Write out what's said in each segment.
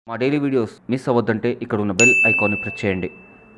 మా daily videos miss అవ్వద్దంటే ఇక్కడ ఉన్న బెల్ ఐకాన్ని ప్రెస్ చేయండి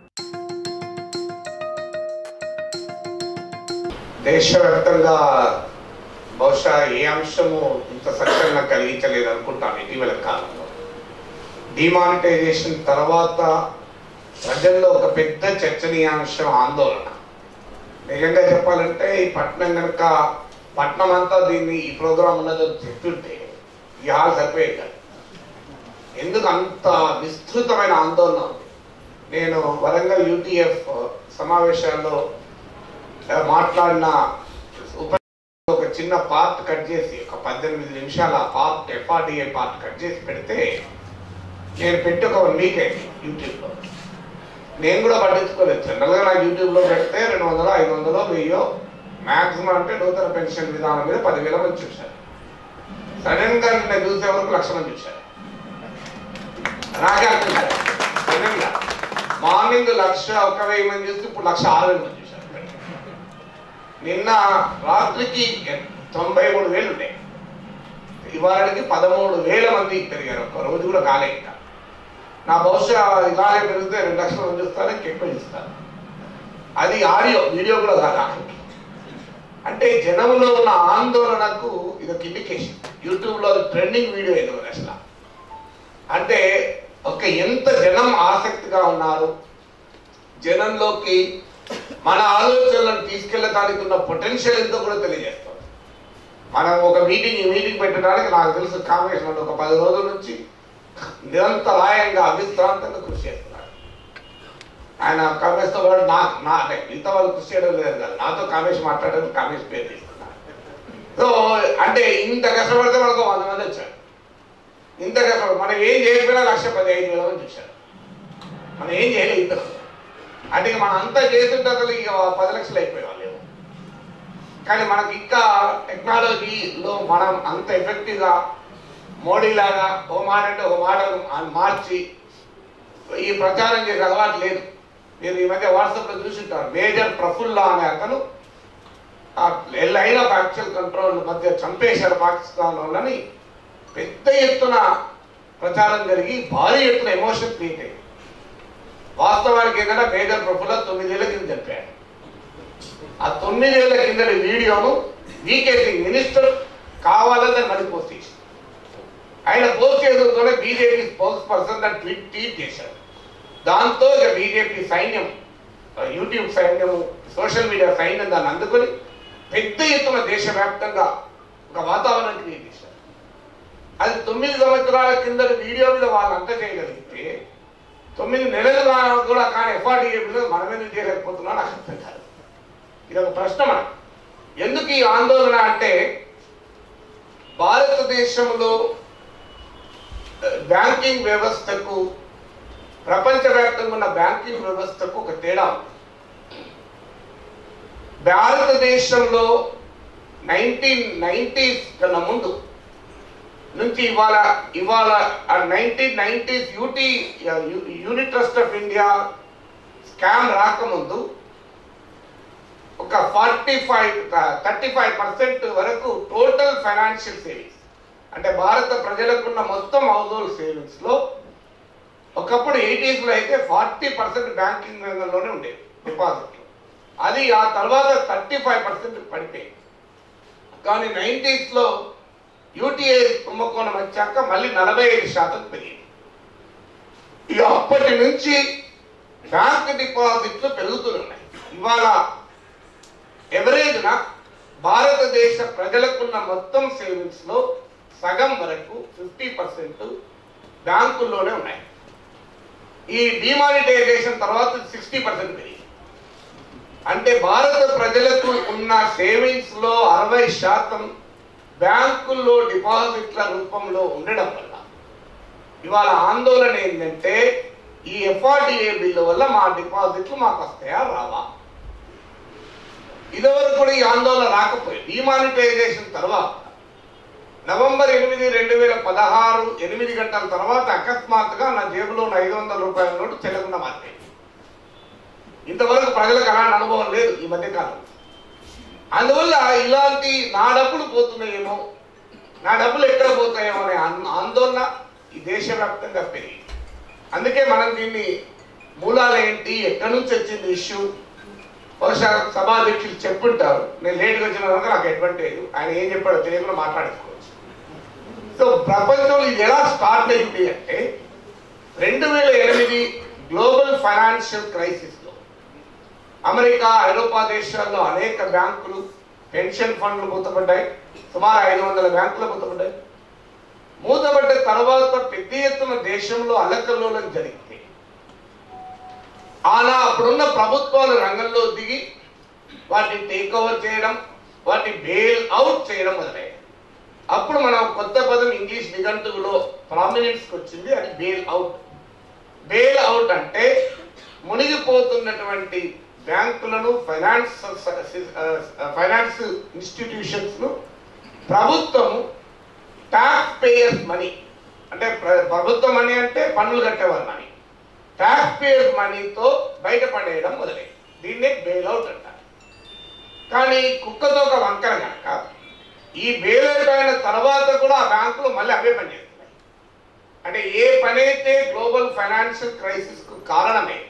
దేశవ్యాప్తంగా బహుశా ఏ అంశము ఇంత సంచలనం కలిగించలేదు అనుకుంటాను ఇటీవల కాలంలో డిమానిటైజేషన్ తర్వాత ప్రజల్లో ఒక పెద్ద చర్చనీయాంశం ఆందోళన నిజంగా చెప్పాలంటే ఈ పట్నం కనుక పట్నం అంతా దీన్ని ఈ ప్రోగ్రాం ఉన్నదో చెప్తుంటే ఈ హాల్ సరిపోయేది కాదు ఎందుకు అంత విస్తృతమైన ఆందోళన ఉంది నేను వరంగల్ యూటీఎఫ్ సమావేశాల్లో ఆ, మాట్లాడిన ఉప ఒక చిన్న పార్ట్ కట్ చేసి ఒక పద్దెనిమిది నిమిషాల పార్ట్ ఎఫ్ఆర్డిఏ పార్ట్ కట్ చేసి పెడితే నేను పెట్టి ఒక వన్ వీక్ అయింది యూట్యూబ్లో నేను కూడా పట్టించుకోలేదు జనరల్గా నాకు యూట్యూబ్లో పెడితే రెండు వందలు ఐదు వందలు వెయ్యో మ్యాక్సిమం అంటే నూతన పెన్షన్ విధానం మీద పదివేల మంది చూశారు సడన్ గా నిన్న చూసే వరకు లక్ష మంది చూశారు నాకే అర్థం కాదు సడన్ గా మార్నింగ్ లక్ష ఒక వెయ్యి మంది చూస్తే ఇప్పుడు లక్ష ఆరు వేల మంది చూశారు నిన్న రాత్రికి తొంభై మూడు వేలు ఉన్నాయి ఇవాళకి పదమూడు వేల మంది పెరిగారు ఒక్క రోజు కూడా కాలే ఇంకా నా బహుశా ఇలాగే పెరిగితే రెండు లక్షల మంది చూస్తారు ఇంకెక్కువ చూస్తారు అది ఆడియో వీడియో కూడా కాదు ఆఖరికి. అంటే జనంలో ఉన్న ఆందోళనకు ఇది ఒక ఇండికేషన్ యూట్యూబ్లో ట్రెండింగ్ వీడియో ఏదో అసలు అంటే ఒక ఎంత జనం ఆసక్తిగా ఉన్నారు జనంలోకి మన ఆలోచనలను తీసుకెళ్ళడానికి ఉన్న పొటెన్షియల్ ఎంతో కూడా తెలియజేస్తుంది మనం ఒక మీటింగ్ ఈ మీటింగ్ పెట్టడానికి నాకు తెలుసు కాంగ్రెస్ ఒక పది రోజుల నుంచి నిరంతరాయంగా అవిశ్రాంతంగా కృషి చేస్తున్నాడు ఆయన కాంగ్రెస్ తో పాటు నా నా అంటే మిగతా వాళ్ళు కృషి చేయడం లేదు కదా నాతో కాంగ్రెస్ మాట్లాడడం కాంగ్రెస్ పేరు తీసుకున్నాడు సో అంటే ఇంత కష్టపడితే మనకు వంద మంది వచ్చారు ఇంత కష్టపడి మనం ఏం చేయకపోయినా లక్ష పదిహేను వేల మంది చూశారు మనం ఏం చేయలేదు ఇద్దరు అంటే ఇక మనం అంతా చేస్తుంటే అసలు ఇక పది లక్షలు అయిపోయే వాళ్ళు కానీ మనకి ఇంకా టెక్నాలజీలో మనం అంత ఎఫెక్టివ్గా మోడీ లాగా ఓ మాట అంటే ఓ మాట మార్చి ఈ ప్రచారం చేసే అలవాటు లేదు మీరు ఈ మధ్య వాట్సాప్లో చూసింటారు మేజర్ ప్రఫుల్లా అనే అతను లైన్ ఆఫ్ యాక్చువల్ కంట్రోల్ మధ్య చంపేశారు పాకిస్తాన్ వాళ్ళని పెద్ద ఎత్తున ప్రచారం జరిగి భారీ ఎత్తున ఎమోషన్ క్రియేట్ అయింది వాస్తవానికి ఏంటంటే మేజర్ ప్రఫుల్లా తొమ్మిదేళ్ల కింద చంపాడు ఆ తొమ్మిదేళ్ల కిందటి వీడియోను వీకే సింగ్ మినిస్టర్ కావాలని మళ్ళీ పోస్ట్ చేశారు ఆయన పోస్ట్ చేసేతోనే బీజేపీ స్పోక్స్ పర్సన్ దాన్ని ట్వీట్ ట్వీట్ చేశారు దాంతో ఇక బీజేపీ సైన్యం ఆ యూట్యూబ్ సైన్యము సోషల్ మీడియా సైన్యం దాన్ని అందుకొని పెద్ద ఎత్తున దేశవ్యాప్తంగా ఒక వాతావరణం క్రియేట్ చేశారు అది తొమ్మిది సంవత్సరాల కింద వీడియో మీద వాళ్ళు అంత చేయగలిగితే తొమ్మిది నెలలు కా- కూడా కానీ ఎఫ్ఆర్డీఏ మీద మనం ఎందుకు చేయలేకపోతున్నా నాకు అర్థం కాదు ఇది ఒక ప్రశ్న మనకు ఎందుకు ఈ ఆందోళన అంటే భారతదేశంలో ఆ, బ్యాంకింగ్ వ్యవస్థకు ప్రపంచవ్యాప్తంగా ఉన్న బ్యాంకింగ్ వ్యవస్థకు ఒక తేడా ఉంది భారతదేశంలో నైన్టీన్ నైన్టీస్ కన్నా ముందు నుంచి ఇవాళ ఇవాళ nineteen nineties UT unit trust of India scam రాకముందు ఒక forty five thirty five percent వరకు టోటల్ ఫైనాన్షియల్ సేవింగ్స్ అంటే భారత ప్రజలకున్న మొత్తం హౌస్ హోల్డ్ సేవింగ్స్ లో ఒకప్పుడు ఎయిటీస్ లో అయితే ఫార్టీ పర్సెంట్ బ్యాంకింగ్ రంగంలోనే ఉండేది డిపాజిట్లు అది ఆ తర్వాత థర్టీ ఫైవ్ పర్సెంట్ పడిపోయింది కానీ నైంటీస్ లో యూటీఐ కుంభకోణం వచ్చాక మళ్ళీ నలభై ఐదు శాతం పెరిగింది ఇక అప్పటి నుంచి బ్యాంక్ డిపాజిట్లు పెరుగుతున్నాయి ఇవాళ ఎవరేజ్న భారతదేశ ప్రజలకున్న మొత్తం సేవింగ్స్ లో సగం వరకు ఫిఫ్టీ పర్సెంట్ బ్యాంకుల్లోనే ఉన్నాయి ఈ డిమానిటైజేషన్ తర్వాత సిక్స్టీ పర్సెంట్ పెరిగింది అంటే భారత ప్రజలకు ఉన్న సేవింగ్స్ లో అరవై శాతం బ్యాంకుల్లో డిపాజిట్ల రూపంలో ఉండడం వల్ల ఇవాళ ఆందోళన ఏంటంటే ఈ ఎఫ్ఆర్డిఏ బిల్లు వల్ల మా డిపాజిట్లు మాకు వస్తాయా రావా ఇదివరకు కూడా ఈ ఆందోళన రాకపోయింది డిమానిటైజేషన్ తర్వాత నవంబర్ ఎనిమిది రెండు వేల పదహారు ఎనిమిది గంటల తర్వాత అకస్మాత్తుగా నా జేబులో ఉన్న ఐదు వందల రూపాయల నోటు చెల్లకుండా మారిపోయింది ఇంతవరకు ప్రజలకు అలాంటి అనుభవం లేదు ఈ మధ్య కాలంలో అందువల్ల ఇలాంటి నా డబ్బులు పోతున్నాయేమో నా డబ్బులు ఎక్కడ పోతాయేమో అనే ఆన్- ఆందోళన ఈ దేశవ్యాప్తంగా పెరిగింది అందుకే మనం దీన్ని మూలాలు ఏంటి ఎక్కడి నుంచి వచ్చింది ఇష్యూ బహుశా సభాధ్యక్షులు చెప్పుంటారు నేను లేట్గా వచ్చిన కనుక నాకు అడ్వాంటేజ్ ఆయన ఏం చెప్పాడో తెలియకుండా మాట్లాడుకోవచ్చు సో ప్రపంచంలో ఇది ఎలా స్టార్ట్ అయింది అంటే రెండు వేల ఎనిమిది గ్లోబల్ ఫైనాన్షియల్ క్రైసిస్లో అమెరికా ఐరోపా దేశాల్లో అనేక బ్యాంకులు పెన్షన్ ఫండ్లు మూతపడ్డాయి సుమారు ఐదు వందల బ్యాంకులు మూతపడ్డాయి మూతపడ్డ తర్వాత పెద్ద ఎత్తున దేశంలో అల్లకల్లోలం జరిగింది ఆనా అప్పుడున్న ప్రభుత్వాలు రంగంలో దిగి వాటిని టేక్ ఓవర్ చేయడం వాటిని బెయిల్ అవుట్ చేయడం మొదలయ్యాయి అప్పుడు మనం కొత్త పదం ఇంగ్లీష్ నిఘంటువులో ప్రామినెన్స్కి వచ్చింది అది బెయిల్ అవుట్ బెయిల్ అవుట్ అంటే మునిగిపోతున్నటువంటి బ్యాంకులను ఫైనాన్స్ ఫైనాన్స్ ఇన్స్టిట్యూషన్స్ ను ప్రభుత్వము ట్యాక్స్ పేయర్స్ మనీ అంటే ప్ర- ప్రభుత్వ మనీ అంటే పన్నులు కట్టేవారి మనీ ట్యాక్స్ పేయర్స్ మనీతో బయటపడేయడం మొదలైంది దీన్నే బెయిల్ అవుట్ అంటారు కానీ కుక్కతో ఒక వంకర కనుక ఈ బెయిల్ అవుట్ అయిన తర్వాత కూడా ఆ బ్యాంకులు మళ్ళీ అవే పనిచేస్తున్నాయి అంటే ఏ పని అయితే గ్లోబల్ ఫైనాన్షియల్ క్రైసిస్ కు కారణమైందో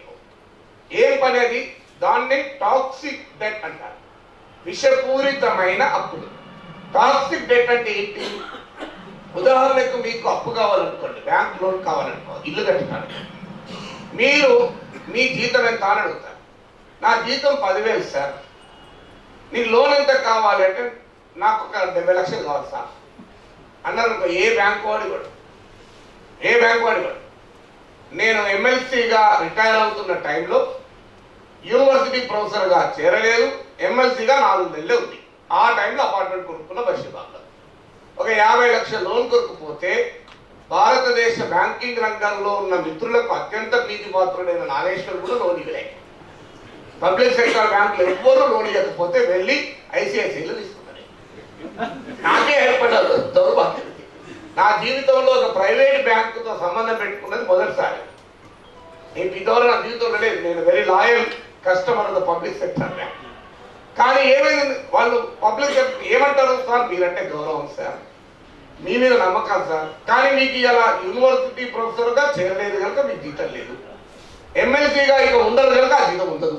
ఏం పని అది దాన్ని టాక్సిక్ డెట్ అంటారు విషపూరితమైన అప్పులు టాక్సిక్ డెట్ అంటే ఏంటి ఉదాహరణకు మీకు అప్పు కావాలనుకోండి బ్యాంక్ లోన్ కావాలనుకో ఇల్లు కట్టుకోండి మీరు మీ జీతం ఎంత అని అడుగుతారు నా జీతం పదివేలు సార్ నీకు లోన్ ఎంత కావాలి అంటే నాకు ఒక డెబ్బై లక్షలు కావాలి సార్ అన్నారు అనుకో, ఏ బ్యాంక్ వాడి కూడా ఏ బ్యాంక్ వాడి కూడా నేను ఎమ్మెల్సీగా రిటైర్ అవుతున్న టైంలో యూనివర్సిటీ ప్రొఫెసర్గా చేరలేదు ఎమ్మెల్సీగా నాలుగు నెలలే ఉంది ఆ టైంలో అపార్ట్మెంట్ కొనుక్కున్న బషీబాగ్లో ఒక యాభై లక్షల లోన్ కొనుక్కుపోతే భారతదేశ బ్యాంకింగ్ రంగంలో ఉన్న మిత్రులకు అత్యంత ప్రీతిపాత్రుడైన నాగేశ్వర్ కూడా లోన్ ఇవ్వలే పబ్లిక్ సెక్టర్ బ్యాంకులు ఎవ్వరూ లోన్ ఇవ్వకపోతే వెళ్ళి ఐసిఐసిఐలో తీసుకున్నారు నాకే ఏర్పడ్డారు దౌర్భాగ్యం నా జీవితంలో ఒక ప్రైవేట్ బ్యాంకుతో సంబంధం పెట్టుకున్నది మొదటిసారి నేను ఇదివరకు నా జీవితంలో లేదు నేను very loyal customer of the public sector bank కానీ ఏమైంది వాళ్ళు పబ్లిక్ సెక్టర్ ఏమంటారు సార్ మీరంటే గౌరవం సార్ మీ మీద నమ్మకం సార్ కానీ మీకు ఇలా యూనివర్సిటీ ప్రొఫెసర్గా చేరలేదు కనుక మీకు జీతం లేదు ఎమ్మెల్సీగా ఇక ఉండదు కనుక ఆ జీతం ఉండదు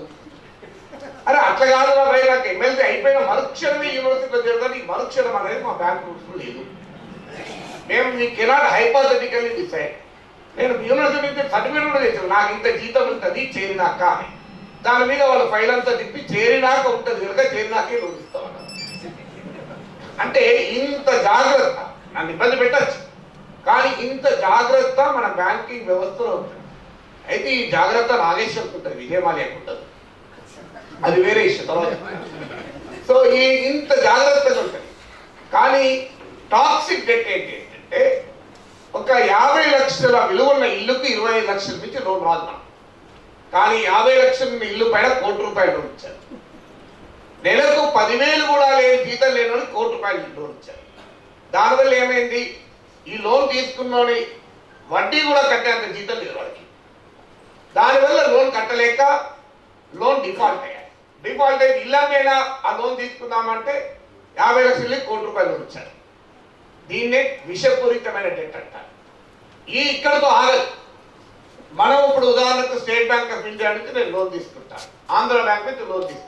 అరే అట్లా కాదు రా భయ్ నాకు ఎమ్మెల్సీ అయిపోయిన మరుక్షణమే యూనివర్సిటీలో చేరుతాను ఈ మరుక్షణం అనేది మా బ్యాంక్ రూల్స్ లేదు మేము మీ కెనాట్ హైపాథెటికల్లీ డిసైడ్ నేను యూనివర్సిటీ నుంచి సర్టిఫికేట్ కూడా తెచ్చాను నాకు ఇంత జీతం ఉంటుంది చేరినాక అని దాని మీద వాళ్ళ ఫైల్ అంతా తిప్పి చేరినాక ఉంటుంది కనుక చేరినాకే లోన్ ఇస్తామన్నారు అంటే ఇంత జాగ్రత్త నన్ను ఇబ్బంది పెట్టచ్చు కానీ ఇంత జాగ్రత్త మన బ్యాంకింగ్ వ్యవస్థలో ఉంటుంది అయితే ఈ జాగ్రత్త నాగేశ్వరికి ఉంటుంది విజయమాల్యకు ఉంటుంది అది వేరే ఇష్యూ తర్వాత సో ఈ ఇంత జాగ్రత్తగా ఉంటుంది కానీ టాక్సిక్ డెట్ ఏంటి ఏంటంటే ఒక యాభై లక్షల విలువన్న ఇల్లుకు ఇరవై ఐదు లక్షల నుంచి లోన్ రాదు మనం కానీ యాభై లక్షల ఉన్న ఇల్లు పైన కోటి రూపాయలు లోన్ ఇచ్చారు నెలకు పదివేలు కూడా లేని జీతం లేని కోటి రూపాయలు లోన్ ఇచ్చారు దానివల్ల ఏమైంది ఈ లోన్ తీసుకున్నోని వడ్డీ కూడా కట్టేంత జీతం లేదు వాడికి దానివల్ల లోన్ కట్టలేక లోన్ డిఫాల్ట్ అయ్యాయి డిఫాల్ట్ అయితే ఇల్లమైనా ఆ లోన్ తీసుకుందామంటే యాభై లక్షలు కోటి రూపాయలు లోన్ ఇచ్చారు దీన్నే విషపూరితమైన డెట్ అంటారు ఈ ఇక్కడతో ఆగదు మనం ఇప్పుడు ఉదాహరణకు స్టేట్ బ్యాంక్ ఆఫ్ ఇండియా నుంచి నేను లోన్ తీసుకుంటాను ఆంధ్ర బ్యాంక్ నుంచి లోన్ తీసుకుంటాను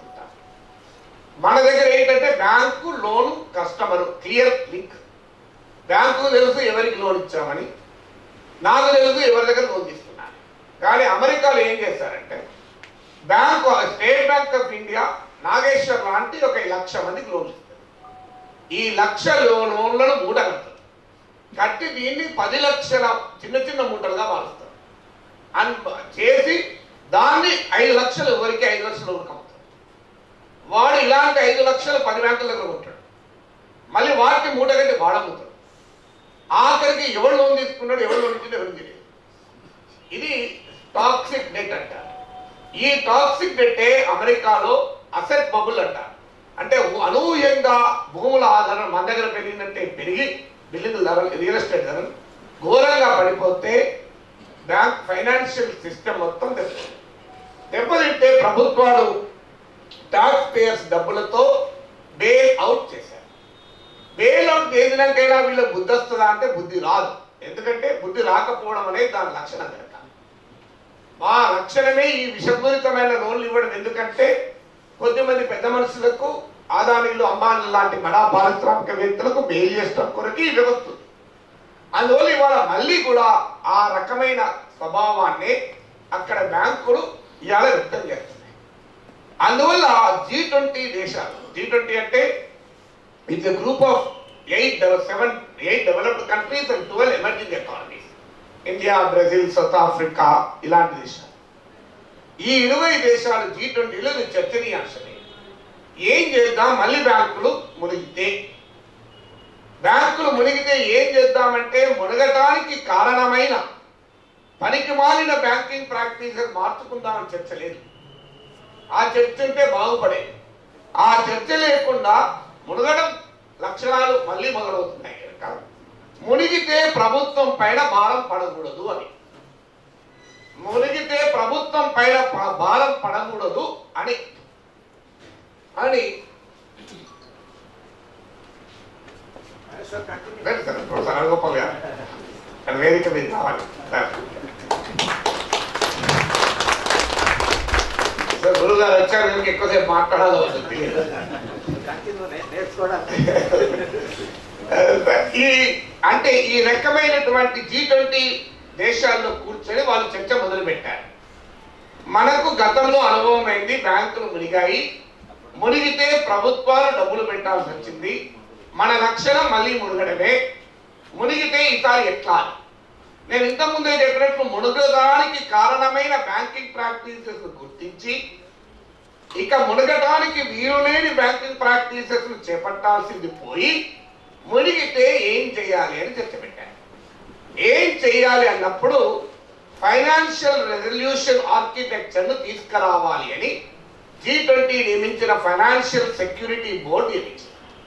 మన దగ్గర ఏంటంటే bank loan customer clear link bank తెలుసు ఎవరికి లోన్ ఇచ్చామని నాకు తెలుసు ఎవరి దగ్గర లోన్ తీసుకున్నాను కానీ అమెరికాలో ఏం చేశారంటే bank state bank of India Nageshwar లాంటి ఒక లక్ష మందికి లోన్ ఇస్తుంది ఈ లక్ష లో- లోన్లను మూట కడతారు కట్టి దీన్ని పది లక్షల చిన్న చిన్న మూటలుగా మారుస్తారు అన్ చేసి దాన్ని ఐదు లక్షలు ఎవరికి ఐదు లక్షలు ఎవరికి అమ్ముతారు వాడు ఇలాంటి ఐదు లక్షలు పది బ్యాంకుల దగ్గర ఉంటాడు మళ్ళీ వాటిని మూట కట్టి వాడమ్ముతాడు ఆఖరికి ఎవరు లోన్ తీసుకున్నాడు ఎవరు లోన్ ఇచ్చింది ఎవరికి తెలియదు ఇది టాక్సిక్ డెట్ అంటారు ఈ టాక్సిక్ డెట్టే అమెరికాలో అసెట్ బబుల్ అంటారు అంటే అనూహ్యంగా భూముల ఆధారం మన దగ్గర పెరిగినట్టే పెరిగి బిల్డింగ్ ధరలు రియల్ ఎస్టేట్ ధరలు ఘోరంగా పడిపోతే బ్యాంక్ ఫైనాన్షియల్ సిస్టమ్ మొత్తం దెబ్బతింది దెబ్బతింటే ప్రభుత్వాలు టాక్స్ పేయర్స్ డబ్బులతో బెయిల్ అవుట్ చేశారు బెయిల్ అవుట్ చేసినాకైనా వీళ్ళకి బుద్ధి వస్తుందా అంటే బుద్ధి రాదు ఎందుకంటే బుద్ధి రాకపోవడం అనేది దాని లక్షణం కనుక ఆ లక్షణమే ఈ విషపూరితమైన లోన్లు ఇవ్వడం ఎందుకంటే కొద్దిమంది పెద్ద మనుషులకు ఆదానీలు అంబానీ లాంటి బడా పారిశ్రామికవేత్తలకు బెయిల్ చేసడం కొరకు ఈ వ్యవస్థ ఉంది. అందువల్ల ఇవాళ మళ్ళీ కూడా ఆ రకమైన స్వభావాన్ని అక్కడ బ్యాంకులు ఇవాళ వ్యక్తం చేస్తున్నాయి అందువల్ల జీ ట్వంటీ దేశాలు జీ ట్వంటీ అంటే it's a group of eight seven eight developed countries and twelve emerging economies India Brazil South Africa ఇలాంటి దేశాలు ఈ ఇరవై దేశాలు జీ ట్వంటీలో ఇది చర్చనీయాంశమే ఏం చేద్దాం మళ్ళీ బ్యాంకులు మునిగితే బ్యాంకులు మునిగితే ఏం చేద్దామంటే మునగటానికి కారణమైన పనికి మాలిన బ్యాంకింగ్ ప్రాక్టీసెస్ మార్చుకుందామని చర్చ లేదు ఆ చర్చ ఉంటే బాగుపడేది ఆ చర్చ లేకుండా మునగడం లక్షణాలు మళ్ళీ మొదలవుతున్నాయి కనుక మునిగితే ప్రభుత్వం పైన భారం పడకూడదు అని మునిగితే ప్రభుత్వం పైన ప- భారం పడకూడదు అని అని లేదు సార్ ప్రొఫెసర్ రాజగోపాల్ గారు ఆయన వేదిక మీద కావాలి సార్ సార్ గురువు గారు వచ్చారు నేను ఎక్కువసేపు మాట్లాడాలో వస్తుంది ఈ అంటే ఈ రకమైనటువంటి జీ ట్వంటీ దేశాల్లో కూర్చొని వాళ్ళు చర్చ మొదలు పెట్టారు మనకు గతంలో అనుభవం అయింది బ్యాంకులు మునిగాయి మునిగితే ప్రభుత్వాలు డబ్బులు పెట్టాల్సి వచ్చింది మన లక్షణం మళ్ళీ మునగడమే మునిగితే ఈసారి ఎట్లా అని. నేను ఇంతకుముందే చెప్పినట్లు మునగడానికి కారణమైన బ్యాంకింగ్ ప్రాక్టీసెస్ గుర్తించి ఇక మునగటానికి వీలులేని బ్యాంకింగ్ ప్రాక్టీసెస్ చేపట్టాల్సింది పోయి మునిగితే ఏం చేయాలి అని చర్చ పెట్టాను ఏం చేయాలి అన్నప్పుడు ఫైనాన్షియల్ రెజల్యూషన్ ఆర్కిటెక్చర్ ను తీసుకురావాలి అని జీ ట్వంటీ నియమించిన ఫైనాన్షియల్ సెక్యూరిటీ బోర్డు నియమించింది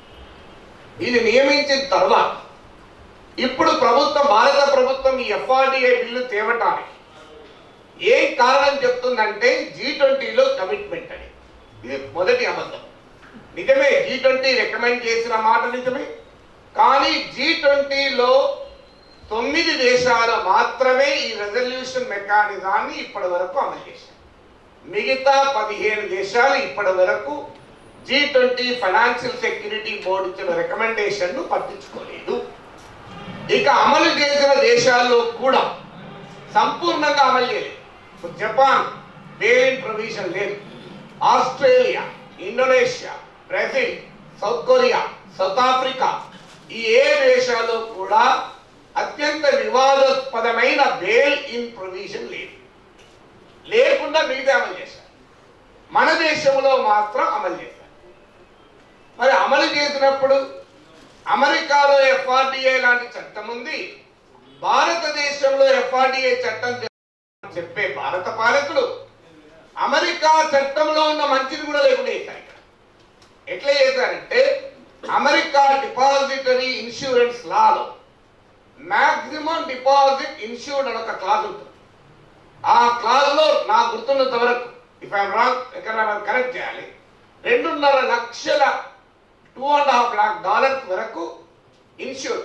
ఇది నియమించిన తర్వాత ఇప్పుడు ప్రభుత్వం భారత ప్రభుత్వం ఈ ఎఫ్ఆర్డిఏ బిల్లు తేవటానికి ఏం కారణం చెప్తుందంటే జీ ట్వంటీలో కమిట్మెంట్ అని ఇది మొదటి అబద్ధం నిజమే జీ ట్వంటీ రికమెండ్ చేసిన మాట నిజమే కానీ జీ ట్వంటీలో తొమ్మిది దేశాలు మాత్రమే ఈ రెజల్యూషన్ మెకానిజాన్ని ఇప్పటి వరకు అమలు చేశారు మిగతా పదిహేను దేశాలు ఇప్పటి వరకు G twenty financial security board ఇచ్చిన రికమెండేషన్ ను పట్టించుకోలేదు ఇక అమలు చేసిన దేశాల్లో కూడా సంపూర్ణంగా అమలు చేయలేదు ఇప్పుడు జపాన్ బెయిలిన్ ప్రొవిజన్ లేదు Australia Indonesia Brazil South Korea South Africa ఈ ఏ దేశాల్లో కూడా అత్యంత వివాదాస్పదమైన బెయిల్ ఇన్ ప్రొవిజన్ లేదు లేకుండా మిగతా అమలు చేశారు మన దేశంలో మాత్రం అమలు చేశారు మరి అమలు చేసినప్పుడు అమెరికాలో ఎఫ్ఆర్డిఏ లాంటి చట్టం ఉంది భారతదేశంలో ఎఫ్ఆర్డిఏ చట్టం చెప్పే భారత పాలకులు అమెరికా చట్టంలో ఉన్న మంచిని కూడా లేకుండా చేశారు ఇక్కడ ఎట్లా చేశారంటే అమెరికా డిపాజిటరీ ఇన్సూరెన్స్ లాలో మాక్సిమం డిపాజిట్ ఇన్సూర్డ్ అని ఒక క్లాజ్ ఉంటుంది ఆ క్లాజ్ లో నా గుర్తున్నంత వరకు ఇఫ్ ఐఎమ్ రాంగ్ ఎక్కడ కరెక్ట్ చేయాలి రెండున్నర లక్షల two and half lakh dollars వరకు ఇన్సూర్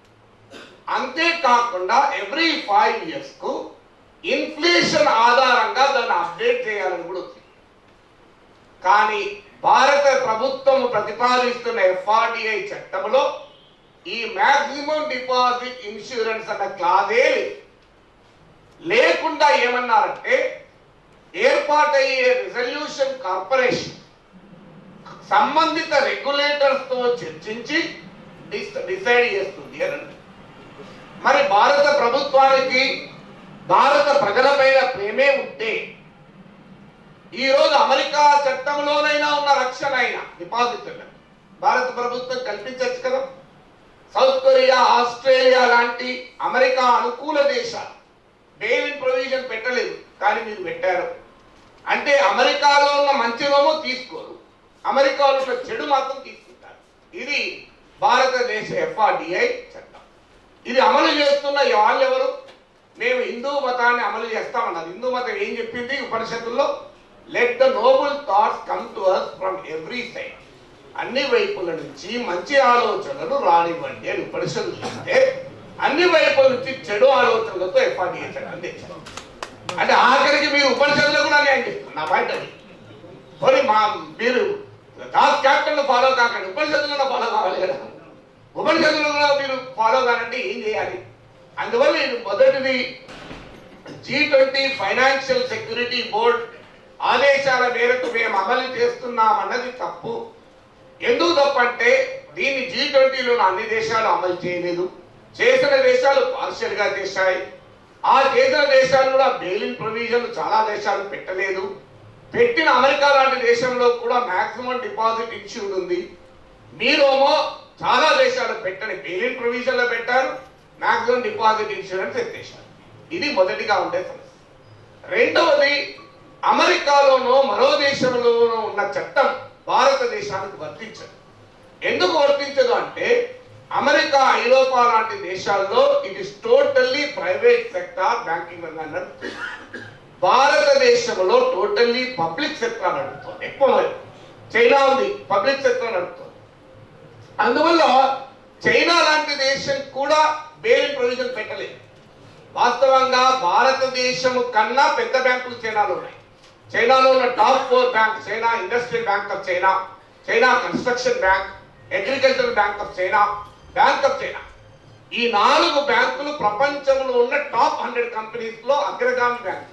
అంతేకాకుండా ఎవ్రీ ఫైవ్ ఇయర్స్ కు ఇన్ఫ్లేషన్ ఆధారంగా దాన్ని అప్డేట్ చేయాలని కూడా ఉంది కానీ భారత ప్రభుత్వం ప్రతిపాదిస్తున్న ఎఫ్ఆర్డిఐ చట్టంలో ఈ మాక్సిమం డిపాజిట్ ఇన్సూరెన్స్ అన్న క్లాజే లేదు. లేకుండా ఏమన్నారంటే ఏర్పాటయ్యే రిజల్యూషన్ కార్పొరేషన్ సంబంధిత రెగ్యులేటర్స్ తో చర్చించి డిస్- డిసైడ్ చేస్తుంది అని అన్నారు. మరి భారత ప్రభుత్వానికి భారత ప్రజలపైన ప్రేమే ఉంటే ఈ రోజు అమెరికా చట్టంలోనైనా ఉన్న రక్షణ అయినా డిపాజిట్ భారత ప్రభుత్వం కల్పించచ్చు కదా సౌత్ కొరియా ఆస్ట్రేలియా లాంటి అమెరికా అనుకూల దేశాలు బెయిల్ ప్రొవిజన్ పెట్టలేదు కానీ మీరు పెట్టారు అంటే అమెరికాలో ఉన్న మంచిలోమో తీసుకోరు అమెరికాలో ఉన్న చెడు మాత్రం తీసుకుంటారు ఇది భారతదేశ ఎఫ్ఆర్డిఐ చట్టం ఇది అమలు చేస్తున్న వాళ్ళెవరు మేము హిందూ మతాన్ని అమలు చేస్తామన్నారు హిందూ మతం ఏం చెప్పింది ఉపనిషత్తుల్లో let the noble thoughts come to us from every side అన్ని వైపుల నుంచి మంచి ఆలోచనలు రానివ్వండి అని ఉపనిషత్తులు చెప్తే అన్ని వైపుల నుంచి చెడు ఆలోచనలతో ఎఫ్ఆర్డీఏ చట్టం తెచ్చారు అంటే ఆఖరికి మీరు ఉపనిషత్తులు కూడా అన్యాయం చేస్తారు నా పాయింట్ అది పోనీ మా మీరు దాస్ క్యాపిటల్ ఫాలో కాకండి ఉపనిషత్తులను ఫాలో కావాలి కదా ఉపనిషత్తులు కూడా మీరు ఫాలో కానంటే ఏం చేయాలి అందువల్ల ఇది మొదటిది G twenty financial security board ఆదేశాల మేరకు మేము అమలు చేస్తున్నాం అన్నది తప్పు ఎందుకు తప్పంటే దీన్ని జీ ట్వంటీలో అన్ని దేశాలు అమలు చేయలేదు చేసిన దేశాలు పార్షియల్ గా చేశాయి ఆ చేసిన దేశాలు కూడా బెయిలింగ్ ప్రొవిజన్ చాలా దేశాలు పెట్టలేదు పెట్టిన అమెరికా లాంటి దేశంలో కూడా మాక్సిమం డిపాజిట్ ఇన్సూర్డ్ ఉంది మీరేమో చాలా దేశాలు పెట్టని బెయిలింగ్ ప్రొవిజన్ లో పెట్టారు మాక్సిమం డిపాజిట్ ఇన్సూరెన్స్ ఎత్తేసారు ఇది మొదటిగా ఉండే సమస్య రెండవది అమెరికాలోనో మరో దేశంలోనో ఉన్న చట్టం భారతదేశానికి వర్తించదు ఎందుకు వర్తించదు అంటే అమెరికా ఐరోపా లాంటి దేశాల్లో ఇది టోటల్లీ ప్రైవేట్ సెక్టార్ బ్యాంకింగ్ రంగం నడుపుతుంది భారతదేశంలో టోటల్లీ పబ్లిక్ సెక్టార్ నడుపుతుంది ఎక్కువ మంది చైనా ఉంది పబ్లిక్ సెక్టార్ నడుపుతుంది అందువల్ల చైనా లాంటి దేశం కూడా బెయిల్ ప్రొవిజన్ పెట్టలేదు వాస్తవంగా భారతదేశం కన్నా పెద్ద బ్యాంకులు చైనాలో ఉన్నాయి చైనాలో ఉన్న top four bank China industrial bank of China China construction bank agricultural bank of China bank of China ఈ నాలుగు బ్యాంకులు ప్రపంచంలో ఉన్న టాప్ హండ్రెడ్ కంపెనీస్ లో అగ్రగామి బ్యాంకులు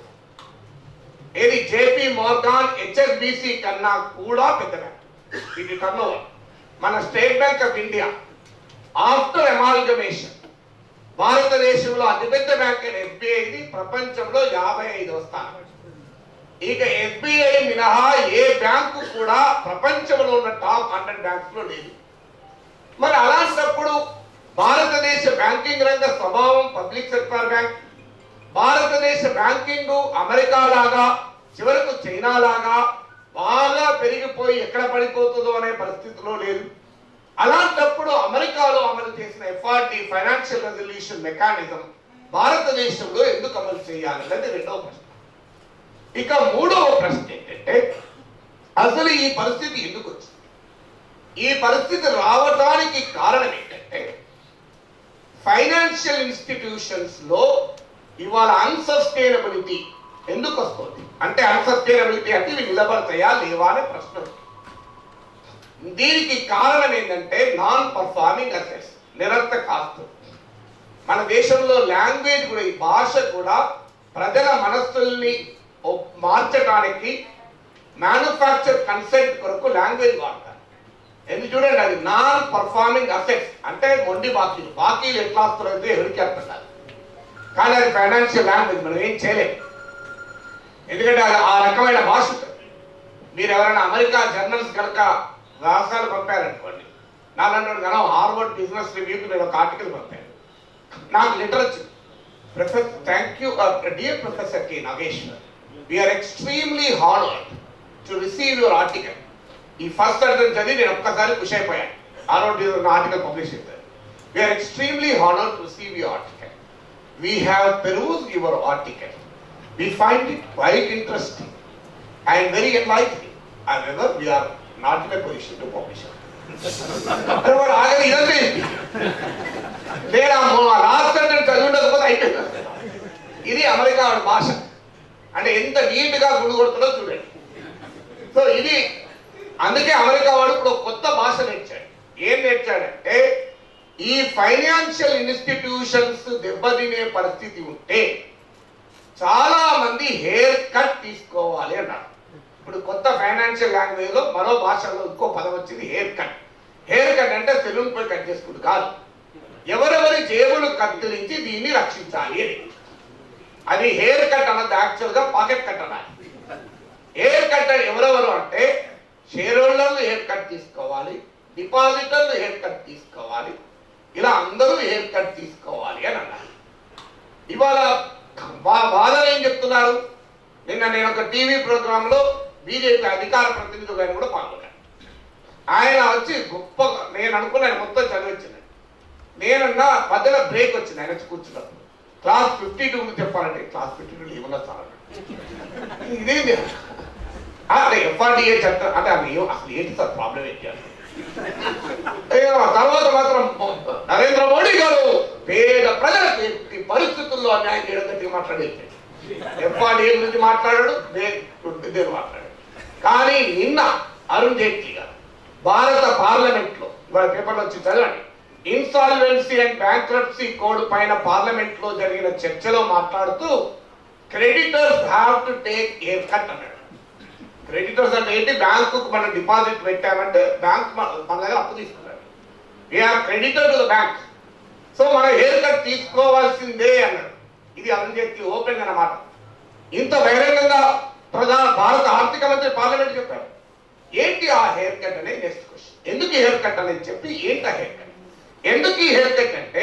ఏది జేపీ మోర్గాన్ హెచ్ఎస్బిసి కన్నా కూడా పెద్ద బ్యాంక్ ఇది టర్న్ మన state bank of India after amalgamation భారతదేశంలో అతిపెద్ద బ్యాంక్ అయిన ఎస్బీఐది ప్రపంచంలో యాభై ఐదవ స్థానం ఇక ఎస్బీఐ మినహా ఏ బ్యాంకు కూడా ప్రపంచంలో ఉన్న టాప్ హండ్రెడ్ బ్యాంక్స్ లో లేదు మరి అలాంటప్పుడు భారతదేశ బ్యాంకింగ్ రంగ స్వభావం పబ్లిక్ సెక్టార్ బ్యాంక్ భారతదేశ బ్యాంకింగ్ అమెరికా లాగా చివరకు చైనా లాగా బాగా పెరిగిపోయి ఎక్కడ పడిపోతుందో అనే పరిస్థితిలో లేదు అలాంటప్పుడు అమెరికాలో అమలు చేసిన ఎఫ్ఆర్డి ఫైనాన్షియల్ రెజల్యూషన్ మెకానిజం భారతదేశంలో ఎందుకు అమలు చేయాలన్నది రెండవ ప్రశ్న ఇక మూడవ ప్రశ్న ఏంటంటే అసలు ఈ పరిస్థితి ఎందుకు వచ్చింది ఈ పరిస్థితి రావడానికి కారణం ఏంటంటే ఫైనాన్షియల్ ఇన్స్టిట్యూషన్స్ లో ఇవాళ అన్సస్టైనబిలిటీ ఎందుకు వస్తుంది అంటే అన్సస్టైనబిలిటీ అంటే ఇవి నిలబడతాయా లేవా అనే ప్రశ్న ఉంది. దీనికి కారణం ఏంటంటే నాన్ పర్ఫార్మింగ్ అసెట్స్ నిరర్థక ఆస్తులు మన దేశంలో లాంగ్వేజ్ కూడా ఈ భాష కూడా ప్రజల మనస్సుల్ని ఒప్- మార్చడానికి మ్యానుఫ్యాక్చర్ కన్సెంట్ కొరకు లాంగ్వేజ్ వాడతారు ఎందుకు చూడండి అది నాన్ పర్ఫార్మింగ్ అసెట్స్ అంటే మొండి బాకీలు బాకీలు ఎట్లా వస్తున్నాయో ఎవరికి అర్థం కాదు కానీ అది ఫైనాన్షియల్ లాంగ్వేజ్ మనం ఏం చేయలేం ఎందుకంటే అది ఆ రకమైన భాష ఉంటుంది. మీరు ఎవరైనా అమెరికా జర్నల్స్ కనుక వ్యాసాలు పంపారనుకోండి నాలుగు గణం హార్వర్డ్ బిజినెస్ రివ్యూకి నేను ఒక ఆర్టికల్ పంపాను నాకు లెటర్ వచ్చింది professor thank you dear professor K Nageshwar we're extremely honoured to receive your article ఈ ఫస్ట్ సెంటెన్స్ చదివి నేను ఒక్కసారి ఖుషి అయిపోయాను హార్వర్డ్ ఆర్టికల్ పబ్లిష్ చేశారు we're extremely honoured to receive your article we have peruse your article we find it quite interesting and very enlightening. However, we are not in a position to publish it. మరి ఆగని ఇదంతా ఏంటి? లేదా last అంటే చదివి ఉండకపోతే అయిపోయింది ఇది అమెరికా వాడి భాష అంటే ఎంత నీట్ గా గుడి కొడుతుందో చూడండి సో ఇది అందుకే అమెరికా వాడు ఇప్పుడు ఒక కొత్త భాష నేర్చాడు ఏం నేర్చాడంటే ఈ ఫైనాన్షియల్ ఇన్స్టిట్యూషన్స్ దెబ్బతినే పరిస్థితి ఉంటే చాలా మంది హెయిర్ కట్ తీసుకోవాలి అన్నారు ఇప్పుడు కొత్త ఫైనాన్షియల్ లాంగ్వేజ్ లో మరో భాషలో ఇంకో పదం వచ్చింది హెయిర్ కట్ హెయిర్ కట్ అంటే సెలూన్ పోయి కట్ చేసుకుంటూ కాదు ఎవరెవరి జేబులు కత్తిరించి దీన్ని రక్షించాలి అని అది హెయిర్ కట్ అన్నది యాక్చువల్ గా పాకెట్ కట్ అన్నది హెయిర్ కట్ అని ఎవరెవరు అంటే షేర్ హోల్డర్లు హెయిర్ కట్ తీసుకోవాలి డిపాజిటర్లు హెయిర్ కట్ తీసుకోవాలి ఇలా అందరూ హెయిర్ కట్ తీసుకోవాలి అని అన్నారు ఇవాళ వా- వాదన ఏం చెప్తున్నారు నిన్న నేను ఒక టీవీ ప్రోగ్రామ్ లో బీజేపీ అధికార ప్రతినిధి గారిని కూడా పాల్గొన్నాను ఆయన వచ్చి గొప్ప నేను అనుకున్నాను మొత్తం చదివించిన నేనన్నా మధ్యలో బ్రేక్ వచ్చింది ఆయన వచ్చి కూర్చున్నప్పుడు క్లాస్ ఫిఫ్టీ టూ చెప్పాలంటే క్లాస్ ఫిఫ్టీ టూ ఏమన్నా చాలా ఇదేంటి అంటే ఎఫ్ఆర్డిఏ చట్టం అంటే అది ఏం- అసలు ఏంటి సార్ ప్రాబ్లం ఏంటి అని. ఏ, తర్వాత మాత్రం నరేంద్ర మోడీ గారు పేద ప్రజలకు ఎట్టి పరిస్థితుల్లో అన్యాయం చేయడం గట్టిగా మాట్లాడేది ఎఫ్ఆర్డీ గురించి మాట్లాడాడు ఇదే మాట్లాడాడు కానీ నిన్న అరుణ్ జైట్లీ గారు భారత పార్లమెంట్ లో ఇవాళ పేపర్లో వచ్చి చదవండి ఇన్సాల్వెన్సీ అండ్ బ్యాంక్రప్సీ కోడ్ పైన పార్లమెంట్ లో జరిగిన చర్చలో మాట్లాడుతూ creditors have to take haircut అన్నాడు క్రెడిటర్స్ అంటే ఏంటి బ్యాంకు మనం డిపాజిట్ పెట్టామంటే బ్యాంక్ మన దగ్గర అప్పు తీసుకున్నాడు we're creditor to the bank so మనం హెయిర్ కట్ తీసుకోవాల్సిందే అన్నాడు ఇది అరుణ్ జైట్లీ ఓపెన్ అన్నమాట ఇంత బహిరంగంగా ప్రధాన భారత ఆర్థిక మంత్రి పార్లమెంట్ చెప్పారు ఏంటి ఆ హెయిర్ కట్ అనేది నెక్స్ట్ క్వశ్చన్ ఎందుకు ఈ హెయిర్ కట్ అనేది చెప్పి ఏంటి ఆ హెయిర్ కట్ ఎందుకు ఈ హెయిర్ కట్ అంటే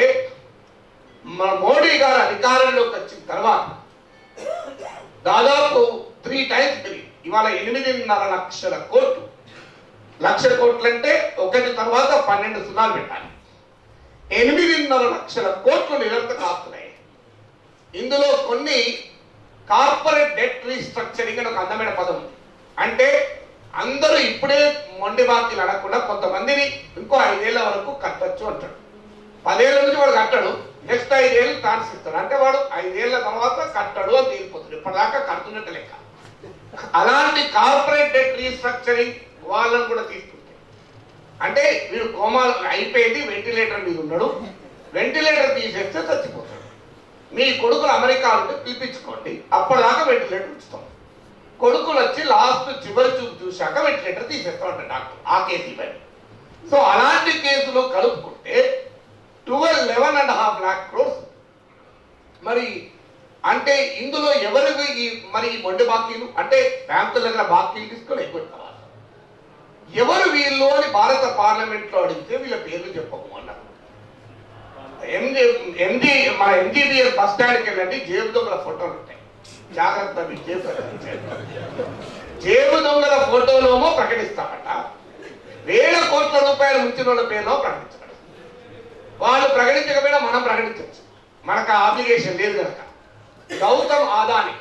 మన మోడీ గారు అధికారంలోకి వచ్చిన తర్వాత దాదాపు త్రీ టైమ్స్ పెరిగింది ఇవాళ ఎనిమిదిన్నర లక్షల కోట్లు లక్ష కోట్లు అంటే ఒకటి తర్వాత పన్నెండు సున్నాలు పెట్టాలి ఎనిమిదిన్నర లక్షల కోట్లు నిరంతరం కాస్తున్నాయి ఇందులో కొన్ని కార్పొరేట్ డెట్ రీస్ట్రక్చరింగ్ అని ఒక అందమైన పదం ఉంది అంటే అందరూ ఇప్పుడే మొండి బాకీలు అడగకుండా కొంతమందిని ఇంకో ఐదేళ్ల వరకు కట్టచ్చు అంటాడు పదేళ్ల నుంచి వాడు కట్టడు నెక్స్ట్ ఐదేళ్ళు ఛాన్స్ ఇస్తాడు అంటే వాడు ఐదేళ్ల తర్వాత కట్టడు అని తీరిపోతుంది ఇప్పటిదాకా కడుతున్నట్టు లెక్క అలాంటి కార్పొరేట్ డెట్ రీస్ట్రక్చరింగ్ వాళ్ళని కూడా తీసుకుంటే అంటే వీడు కోమా అయిపోయింది వెంటిలేటర్ మీద ఉన్నాడు వెంటిలేటర్ తీసేస్తే చచ్చిపోతాడు మీ కొడుకులు అమెరికా ఉంటే పిలిపించుకోండి అప్పటిదాకా వెంటిలేటర్ ఉంచుతాం కొడుకులు వచ్చి లాస్ట్ చివరి చూపు చూశాక వెంటిలేటర్ తీసేస్తా ఉంటాడు డాక్టర్ ఆ కేసు ఇవన్నీ సో అలాంటి కేసులో కలుపుకుంటే twelve eleven and half lakh crores మరి అంటే ఇందులో ఎవరికి ఈ మరి ఈ మొండి బాకీలు అంటే బ్యాంకుల దగ్గర బాకీలు తీసుకొని ఎక్కువ కావాలి ఎవరు వీళ్ళు అని భారత పార్లమెంట్ లో అడిగితే వీళ్ళ పేర్లు చెప్పము అన్నారు ఎంజీ ఎంజీ మన ఎంజీబీఎస్ బస్ స్టాండ్కి వెళ్ళండి జేబు దొంగల ఫోటోలు ఉంటాయి జాగ్రత్త మీ జేబు జేబు దొంగల ఫోటోలోమో ప్రకటిస్తామట వేల కోట్ల రూపాయల ముంచిన వాళ్ళ పేరులో ప్రకటించబడి వాళ్ళు ప్రకటించకపోయినా మనం ప్రకటించవచ్చు మనకు ఆ ఆబ్లిగేషన్ లేదు కనుక గౌతమ్ ఆదాని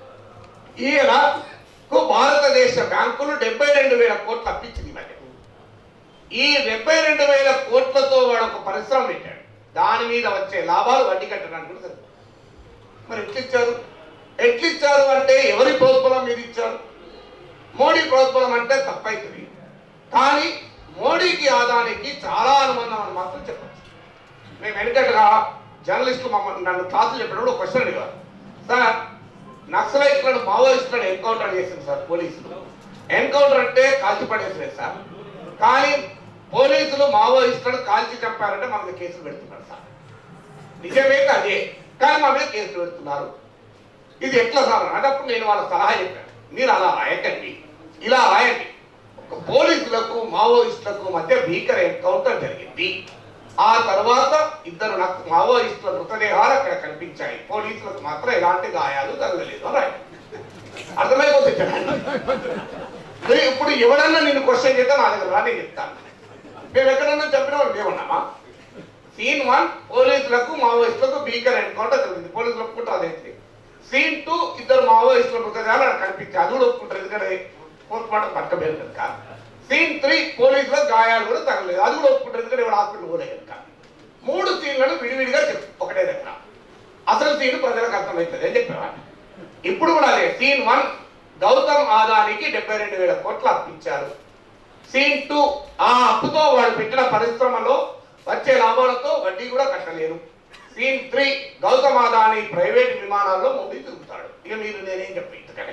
ఈయనకు భారతదేశ బ్యాంకులు డెబ్బై రెండు వేల కోట్లు అప్పించింది మరి ఈ డెబ్బై రెండు వేల కోట్లతో వాడు ఒక పరిశ్రమ పెట్టాడు దాని మీద వచ్చే లాభాలు వడ్డీ కట్టడానికి కూడా సరిపోతుంది మరి ఎట్లిచ్చారు ఎట్లిచ్చారు అంటే ఎవరి ప్రోత్బలం మీద ఇచ్చారు మోడీ ప్రోత్బలం అంటే తప్పైతుంది కానీ మోడీకి ఆదానికి చాలా అనుబంధం అని మాత్రం చెప్పచ్చు మేము వెనకటగా జర్నలిస్టులు మమ్మల్ని నన్ను క్లాసులు చెప్పినప్పుడు ఒక క్వశ్చన్ అడిగారు సార్ నక్సలైట్లను మావోయిస్టులను ఎన్కౌంటర్ చేసింది సార్ పోలీసులు ఎన్కౌంటర్ అంటే కాల్చి పడేసలేదు సార్ కానీ పోలీసులు మావోయిస్టులను కాల్చి చంపారంటే మన మీద కేసులు పెడుతున్నారు సార్ నిజమే అదే కానీ మా మీద కేసులు పెడుతున్నారు ఇది ఎట్లా సార్ అంటే అప్పుడు నేను వాళ్ళ సలహా చెప్పాను మీరు అలా రాయకండి ఇలా రాయండి ఒక పోలీసులకు మావోయిస్టులకు మధ్య భీకర ఎన్కౌంటర్ జరిగింది ఆ తర్వాత ఇద్దరు నాకు మావోయిస్టుల మృతదేహాలు అక్కడ కనిపించాయి పోలీసులకు మాత్రం ఎలాంటి గాయాలు తగలలేదు అని రాయండి అర్థమైపోతుంది జనాన్ని. మరి ఇప్పుడు ఎవడన్నా నిన్ను క్వశ్చన్ చేస్తే నా దగ్గర రా నేను చెప్తాను మేము ఎక్కడన్నా చెప్పిన వాళ్ళు మేమున్నామా సీన్ వన్ పోలీసులకు మావోయిస్టులకు భీకర ఎన్కౌంటర్ జరిగింది పోలీసులు ఒప్పుకుంటారు అదేంటి సీన్ టూ ఇద్దరు మావోయిస్టుల మృతదేహాలు అక్కడ కనిపించాయి అది కూడా ఒప్పుకుంటారు ఎందుకంటే పోస్ట్ మార్టం పట్టబోయేది కనుక సీన్ త్రీ పోలీసులకు గాయాలు కూడా తగలేదు అది కూడా ఒప్పుకుంటారు ఎందుకంటే ఎవరు హాస్పిటల్ పోలే కనుక మూడు సీన్లను విడివిడిగా చెప్పు ఒకటే దగ్గర అసలు సీన్ ప్రజలకు అర్థమవుతుంది అని చెప్పేవాడిని ఇప్పుడు కూడా అదే సీన్ వన్ గౌతమ్ ఆదానికి డెబ్బై రెండు వేల కోట్లు అప్పించారు సీన్ టూ ఆ అప్పుతో వాళ్ళు పెట్టిన పరిశ్రమలో వచ్చే లాభాలతో వడ్డీ కూడా కట్టలేరు scene three Gautam Adani private విమానాల్లో ముందు తిరుగుతాడు ఇక మీరు నేనేం చెప్పి ఇంతకనే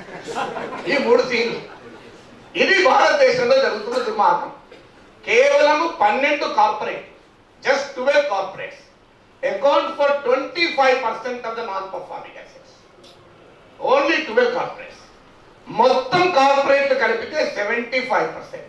ఈ మూడు సీన్లు ఇది భారతదేశంలో జరుగుతున్న దుర్మార్గం కేవలం పన్నెండు corporate just twelve corporates account for twenty five percent of the non performing assets only twelve corporates మొత్తం కార్పొరేట్లు కలిపితే సెవెంటీ ఫైవ్ పర్సెంట్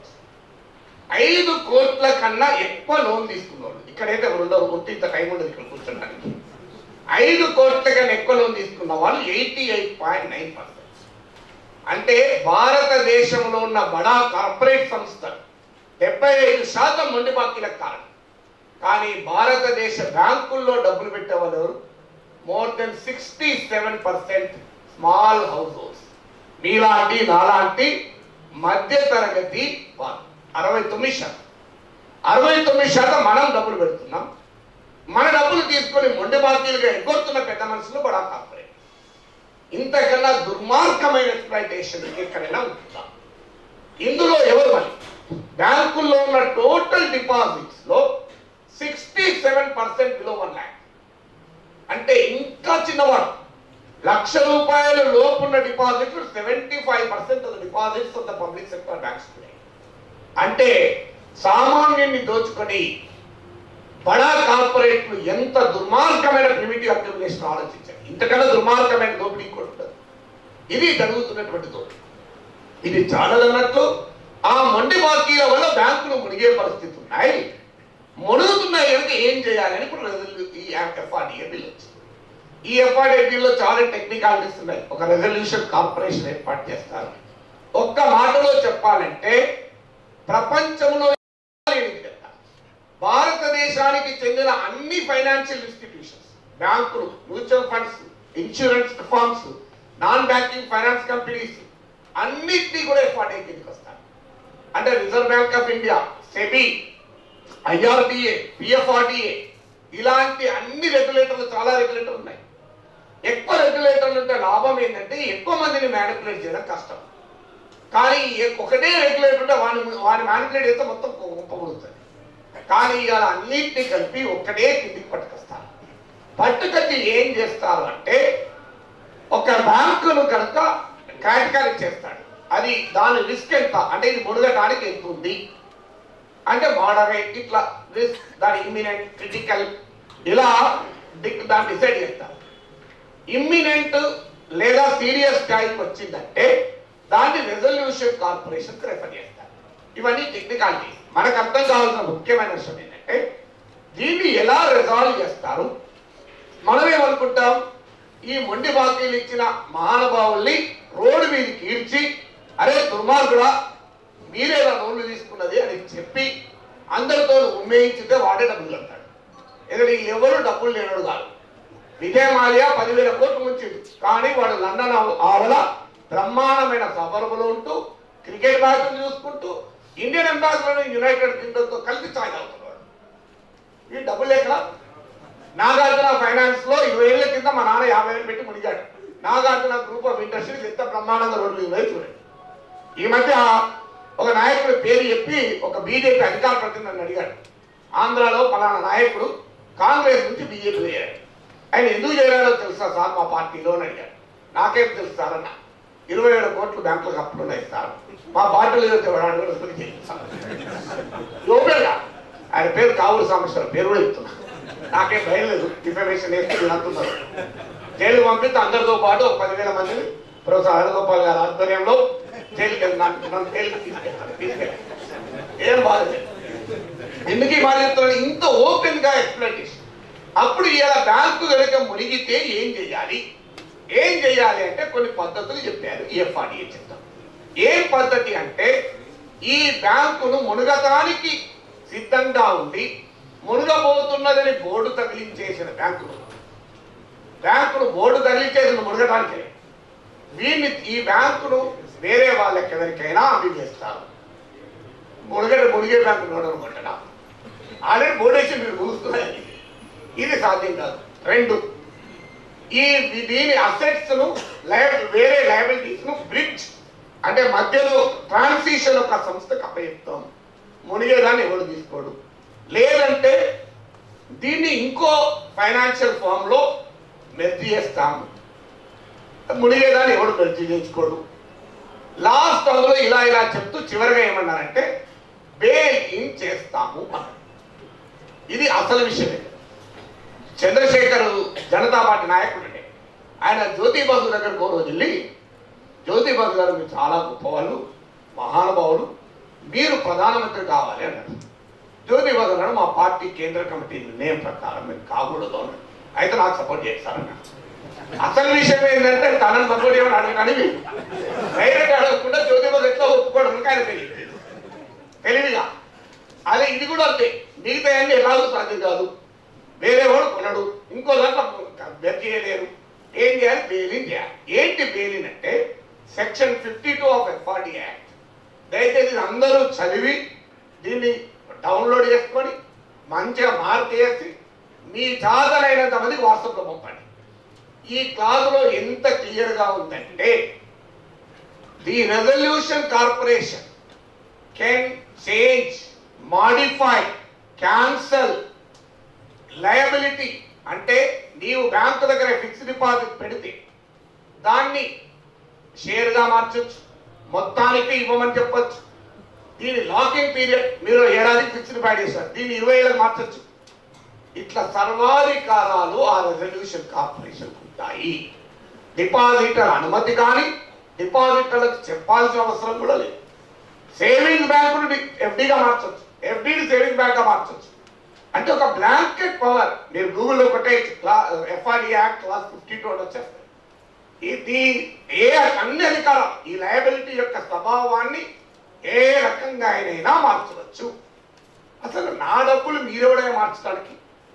ఐదు కోట్ల కన్నా ఎక్కువ లోన్ తీసుకున్నారు ఇక్కడైతే ఉండవు ఉంటే ఇంత టైం ఉండదు ఇక్కడ కూర్చోడానికి ఐదు కోట్ల కన్నా ఎక్కువ లోన్ తీసుకున్న వాళ్ళు eighty eight point nine percent అంటే భారతదేశంలో ఉన్న బడా కార్పొరేట్ సంస్థలు డెబ్బై ఐదు శాతం మొండి బాకీలకు కారణం కానీ భారతదేశ బ్యాంకుల్లో డబ్బులు పెట్టేవాళ్ళు ఎవరు more than sixty seven percent small households మీలాంటి నాలాంటి మధ్య తరగతి వారు అరవై తొమ్మిది శాతం అరవై తొమ్మిది శాతం మనం డబ్బులు పెడుతున్నాం మన డబ్బులు తీసుకొని మొండి బాకీలుగా ఎగ్గొడుతున్న పెద్ద మనుషులు బడా కార్పొరేట్ ఇంతకన్నా దుర్మార్గమైన ఎక్స్ప్లైటేషన్ ఎక్కడైనా ఉంటుందా ఇందులో ఎవరు మరి బ్యాంకుల్లో ఉన్న టోటల్ డిపాజిట్స్ లో sixty seven percent below one lakh అంటే ఇంకా చిన్నవాడు లక్ష రూపాయల లోపున్న డిపాజిట్లు seventy five percent of deposits of the public sector banks అంటే సామాన్యుని దోచుకొని బడా కార్పొరేట్లు ఎంత దుర్మార్గమైన ప్రిమిటివ్ అక్యుములేషన్ ఆలోచించారు ఇంతకన్నా దుర్మార్గమైన దోపిడీ కూడా ఉండదు ఇది జరుగుతున్నటువంటి దోపిడీ ఇది చాలదన్నట్లు ఆ మొండి బాకీల వల్ల బ్యాంకులు మునిగే పరిస్థితి ఉన్నాయి మునుగుతున్నాయి కనుక ఏం చేయాలని ఇప్పుడు రెజల్యూ ఈ ఎఫ్ఆర్డిఏ బిల్ వచ్చింది ఈ ఎఫ్ఆర్డిఏ బిల్లో చాలా టెక్నికాలిటీస్ ఉన్నాయి ఒక రెజల్యూషన్ కార్పొరేషన్ ఏర్పాటు చేస్తారు ఒక్క మాటలో చెప్పాలంటే ప్రపంచంలో లేనిది కదా. భారతదేశానికి చెందిన అన్ని ఫైనాన్షియల్ ఇన్స్టిట్యూషన్స్ బ్యాంకులు mutual funds insurance firms non banking finance companies అన్నిటినీ కూడా ఎఫ్ఆర్డీ కిందకి వస్తారు అంటే reserve bank of India SEBI IRDA PFRDA ఇలాంటి అన్ని రెగ్యులేటర్లు చాలా రెగ్యులేటర్లు ఉన్నాయి ఎక్కువ రెగ్యులేటర్లు ఉంటే లాభం ఏంటంటే ఎక్కువ మందిని మ్యానిపులేట్ చేయడం కష్టం కానీ ఏ- ఒకటే రెగ్యులేటర్ ఉంటే వాడిని వాడిని మ్యానిపులేట్ చేస్తే మొత్తం కుప్పబడుతుంది కానీ ఇవాళ అన్నింటినీ కలిపి ఒక్కటే కిందికి పట్టుకొస్తారు పట్టుకొచ్చి ఏం చేస్తారు అంటే ఒక బ్యాంకును కనుక కేటగిరీ చేస్తాడు అది దాని రిస్క్ ఎంత అంటే ఇది మునగటానికి ఎంత ఉంది అంటే మోడరేట్ ఇట్లా రిస్క్ దాని ఇమ్మినెంట్ క్రిటికల్ ఇలా డి- దాన్ని డిసైడ్ చేస్తారు ఇమ్మినెంట్ లేదా సీరియస్ స్థాయికి వచ్చిందంటే దాన్ని రెజల్యూషన్ కార్పొరేషన్ రెఫర్ చేస్తారు ఇవన్నీ టెక్నికాలిటీ మనకు అర్థం కావాల్సిన ముఖ్యమైన విషయం ఏంటంటే దీన్ని ఎలా రిజాల్వ్ చేస్తారు మనం ఏమనుకుంటాం ఈ మొండి బాకీలు ఇచ్చిన మహానుభావుల్ని రోడ్డు మీదకి ఈడ్చి అరే దుర్మార్గుడా మీరేలా లోన్లు తీసుకున్నది అని చెప్పి అందరితో ఉమ్మేయించితే వాడే డబ్బులు అంటాడు ఎందుకంటే వీళ్ళు ఎవరు డబ్బులు లేనడు కాదు విజయ్ మాల్యా పదివేల కోట్లు ఉంచిండు కానీ వాడు లండన్ ఆవ- ఆవల బ్రహ్మాండమైన సబర్బులో ఉంటూ క్రికెట్ మ్యాచ్లు చూసుకుంటూ ఇండియన్ అంబాసిడర్ యునైటెడ్ కింగ్డమ్తో కలిసి ఛాయ్ అవుతున్నాడు ఈ డబ్బులు లేక నాగార్జున ఫైనాన్స్ లో ఇరవై ఏళ్ల కింద మా నాన్న యాభై వేలు పెట్టి మునిగాడు నాగార్జున గ్రూప్ ఆఫ్ ఇండస్ట్రీస్ ఎంత బ్రహ్మాండంగా రోడ్లు మీద చూడండి ఈ మధ్య ఒక నాయకుడి పేరు చెప్పి ఒక బీజేపీ అధికార ప్రతినిధి అడిగాడు ఆంధ్రాలో పలానా నాయకుడు కాంగ్రెస్ నుంచి బీజేపీ అయ్యాడు ఆయన ఎందుకు చేరాడో తెలుసా సార్ మా పార్టీలో అని అడిగాడు నాకేం తెలుసు సార్ అన్న ఇరవై ఏడు కోట్లు బ్యాంకులకు అప్పులు ఉన్నాయి సార్ మా పార్టీలో లోపేగా ఆయన పేరు కావులు సాంబేశ్వర పేరు కూడా చెప్తున్నా నాకేం భయం లేదు ఇన్ఫర్మేషన్ వేస్తే వీళ్ళు అంటున్నారు జైలు పంపిస్తే అందరితో పాటు ఒక పదివేల మందిని ప్రొఫెసర్ హరిగోపాల్ గారి ఆధ్వర్యంలో జైలుకి వెళ్ళి నాకు నన్ను జైలుకి తీసుకెళ్తాను తీసుకెళ్ళి ఏం బాధ లేదు ఎందుకు ఈ మాట చెప్తున్నాను ఇంత ఓపెన్ గా ఎక్స్ప్లెనేషన్ అప్పుడు ఇలా బ్యాంకు కనుక మునిగితే ఏం చేయాలి ఏం చేయాలి అంటే కొన్ని పద్ధతులు చెప్పారు ఈఎఫ్ఆర్డిఏ చెప్తాం ఏం పద్ధతి అంటే ఈ బ్యాంకును మునగటానికి సిద్ధంగా ఉండి మునగబోతున్నదని బోర్డు తగిలించేసిన బ్యాంకులు బ్యాంకును బోర్డు తగిలించేసిన మునగటానికి దీన్ని ఈ బ్యాంకును వేరే వాళ్ళకి ఎవరికైనా అందజేస్తారు మునిగే మునిగే బ్యాంకు నోడను కొట్టడం ఆల్రెడీ బోర్డేసి మీరు ముగుస్తున్నాయి ఇది సాధ్యం కాదు రెండు ఈ దీని అసెట్స్ ను లయ- వేరే లయబిలిటీస్ ను బ్రిడ్జ్ అంటే మధ్యలో ట్రాన్సిషన్ ఒక సంస్థకు అప్పచెప్తాం మునిగేదాన్ని ఎవడు తీసుకోడు లేదంటే దీన్ని ఇంకో ఫైనాన్షియల్ ఫామ్ లో మెర్జీ చేస్తాము మునిగేదాన్ని ఎవడు మెర్జీ చేసుకోడు లాస్ట్ అందులో ఇలా ఇలా చెప్తూ చివరిగా ఏమన్నారంటే బేల్ ఇన్ చేస్తాము అన్నారు. ఇది అసలు విషయమే చంద్రశేఖర్ జనతా పార్టీ నాయకుడు అండి ఆయన జ్యోతి బాసు దగ్గరకు ఓ రోజు వెళ్ళి జ్యోతి బాసు గారు మీరు చాలా గొప్పవాళ్ళు మహానుభావులు మీరు ప్రధానమంత్రి కావాలి అన్నారు జ్యోతి బాసు అన్నాడు మా పార్టీ కేంద్ర కమిటీ నిర్ణయం ప్రకారం మీరు కాకూడదు అన్నాడు అయితే నాకు సపోర్ట్ చేస్తారన్నాడు అసలు విషయం ఏంటంటే తనను సపోర్ట్ చేయమని అడగని డైరెక్ట్ అడగకుండా జ్యోతి బాసు ఎట్లా ఒప్పుకోవడానికి ఆయన తెలియదు తెలివిగా అదే ఇది కూడా అంతే మిగతా అన్ని ఎలాగో సాధ్యం కాదు వేరే వాడు కొనడు ఇంకో దాంట్లో బెర్త్ చేయలేరు ఏం చేయాలి బెయిలింగ్ చేయాలి ఏంటి బెయిలింగ్ అంటే section fifty two of FRT act దయచేసి ఇది అందరూ చదివి దీన్ని డౌన్లోడ్ చేసుకొని మంచిగా మార్క్ చేసి మీ చాదనైనంత మందికి వాట్సాప్లో పంపండి ఈ క్లాసులో ఎంత క్లియర్గా ఉందంటే the resolution corporation can change modify cancel liability అంటే నీవు బ్యాంకు దగ్గర ఫిక్స్డ్ డిపాజిట్ పెడితే దాన్ని షేర్గా మార్చొచ్చు మొత్తానికి ఇవ్వమని చెప్పొచ్చు దీని లాకింగ్ పీరియడ్ మీరు ఏడాది ఫిక్స్డ్ డిపాజిట్ చేస్తారు దీన్ని ఇరవై ఏళ్ళకి మార్చొచ్చు ఇట్లా సర్వాధికారాలు ఆ రెజల్యూషన్ కార్పొరేషన్ ఉంటాయి డిపాజిటర్ అనుమతి కానీ డిపాజిటర్లకు చెప్పాల్సిన అవసరం కూడా లేదు సేవింగ్స్ బ్యాంకును ఎఫ్డీగా మార్చొచ్చు ఎఫ్డీని సేవింగ్ బ్యాంక్గా మార్చొచ్చు అంటే ఒక బ్లాంకెట్ పవర్ మీరు గూగుల్లో కొట్టే FRD act clause fifty two వచ్చేస్తుంది ఇది ఏ అన్ని అధికారం ఈ లయబిలిటీ యొక్క స్వభావాన్ని ఏ రకంగా అయినా మార్చవచ్చు అసలు నా డబ్బులు మీరెవడే మార్చడానికి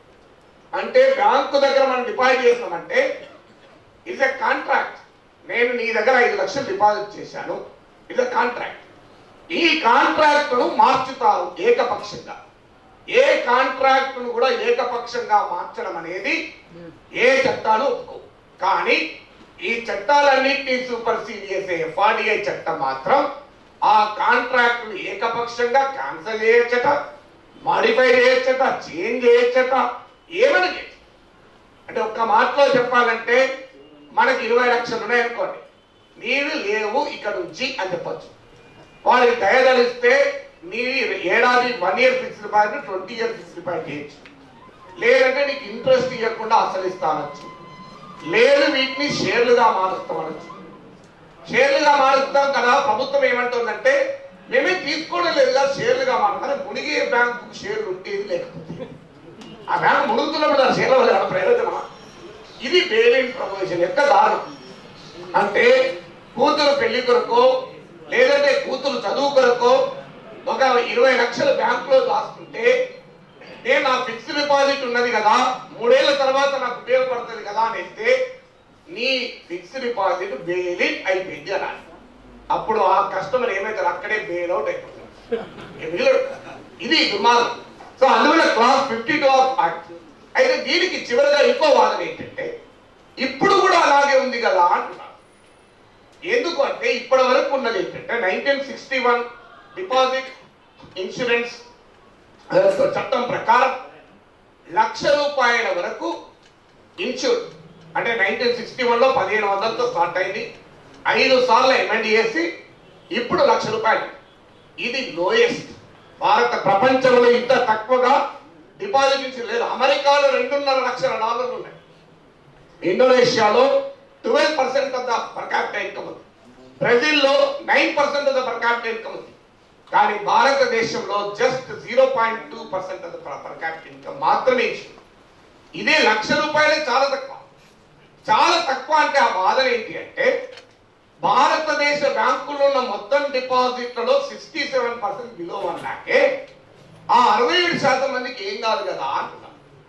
అంటే బ్యాంకు దగ్గర మనం డిపాజిట్ చేసినామంటే ఇస్ ఎ కాంట్రాక్ట్ నేను నీ దగ్గర ఐదు లక్షలు డిపాజిట్ చేశాను ఇస్ ఎ కాంట్రాక్ట్ ఈ కాంట్రాక్ట్ను మార్చుతారు ఏకపక్షంగా ఏ కాంట్రాక్ట్ను కూడా ఏకపక్షంగా మార్చడం అనేది ఏ చట్టాలు ఒప్పుకో కానీ ఈ చట్టాలన్నింటినీ సూపర్సీడ్ చేసే ఎఫ్ఆర్డిఐ చట్టం మాత్రం ఆ కాంట్రాక్ట్ ఏకపక్షంగా క్యాన్సిల్ చేయొచ్చట మాడిఫై చేయొచ్చట చేంజ్ చేయొచ్చట ఏమని చేయొచ్చు అంటే ఒక్క మాటలో చెప్పాలంటే మనకి ఇరవై లక్షలు ఉన్నాయనుకోండి నీవి లేవు ఇక్కడ నుంచి అని చెప్పొచ్చు వారికి దయదలిస్తే నీ ఏడాది one year fixed deposit twenty year fixed deposit చేయొచ్చు లేదంటే నీకు ఇంట్రెస్ట్ ఇవ్వకుండా అసలు ఇస్తానొచ్చు లేదు వీటిని షేర్లుగా మారుస్తామనొచ్చు షేర్లుగా మారుస్తాం కదా ప్రభుత్వం ఏమంటుందంటే మేమే తీసుకోవడం లేదు కదా షేర్లుగా మారుతాం మునిగే బ్యాంకు షేర్లు ఉండేది లేకపోతే ఆ బ్యాంకు మునుగుతున్నప్పుడు ఆ షేర్ల వల్ల ఏమైనా ప్రయోజనమా ఇది బెయిలింగ్ ప్రమోషన్ యొక్క దారుణం అంటే కూతురు పెళ్లి కొరకో లేదంటే కూతురు చదువు కొరకో ఒక ఇరవై లక్షలు బ్యాంకులో దాచుకుంటే నేను నా ఫిక్స్డ్ డిపాజిట్ ఉన్నది కదా మూడేళ్ల తర్వాత నాకు ఉపయోగపడుతుంది కదా అని ఇస్తే నీ ఫిక్స్డ్ డిపాజిట్ బెయిలింగ్ అయిపోయింది అనాలి అప్పుడు ఆ కస్టమర్ ఏమైతారు అక్కడే బెయిల్ అవుట్ అయిపోతారు ఏ మిగిలడు. ఇది దుర్మార్గం సో అందువల్ల clause fifty two of act అయితే దీనికి చివరిగా ఇంకో వాదన ఏంటంటే ఇప్పుడు కూడా అలాగే ఉంది కదా అంటున్నారు ఎందుకు అంటే ఇప్పటి వరకు ఉన్నది ఏంటంటే nineteen sixty one deposit insurance చట్టం ప్రకారం లక్ష రూపాయల వరకు ఇన్సూర్ అంటే నైన్టీన్ సిక్స్టీ వన్లో పదిహేను వందలతో స్టార్ట్ అయింది ఐదు సార్లు ఎమెండ్ చేసి ఇప్పుడు లక్ష రూపాయలు ఇది లోయెస్ట్ భారత ప్రపంచంలో ఇంత తక్కువగా డిపాజిట్ ఇన్సూరెన్స్ లేదు అమెరికాలో రెండున్నర లక్షల డాలర్లు ఉన్నాయి ఇండోనేషియాలో twelve percent of the per capital income ఉంది బ్రెజిల్లో nine percent of the per capital income ఉంది కానీ భారతదేశంలో just zero point two percent of the per capital income మాత్రమే ఇచ్చింది ఇదే లక్ష రూపాయలే చాలా తక్కువ చాలా తక్కువ అంటే ఆ వాదన ఏంటి అంటే భారతదేశ బ్యాంకుల్లో ఉన్న మొత్తం డిపాజిట్లలో sixty seven percent below one లాకే ఆ అరవై ఏడు శాతం మందికి ఏం కాదు కదా అంటున్నారు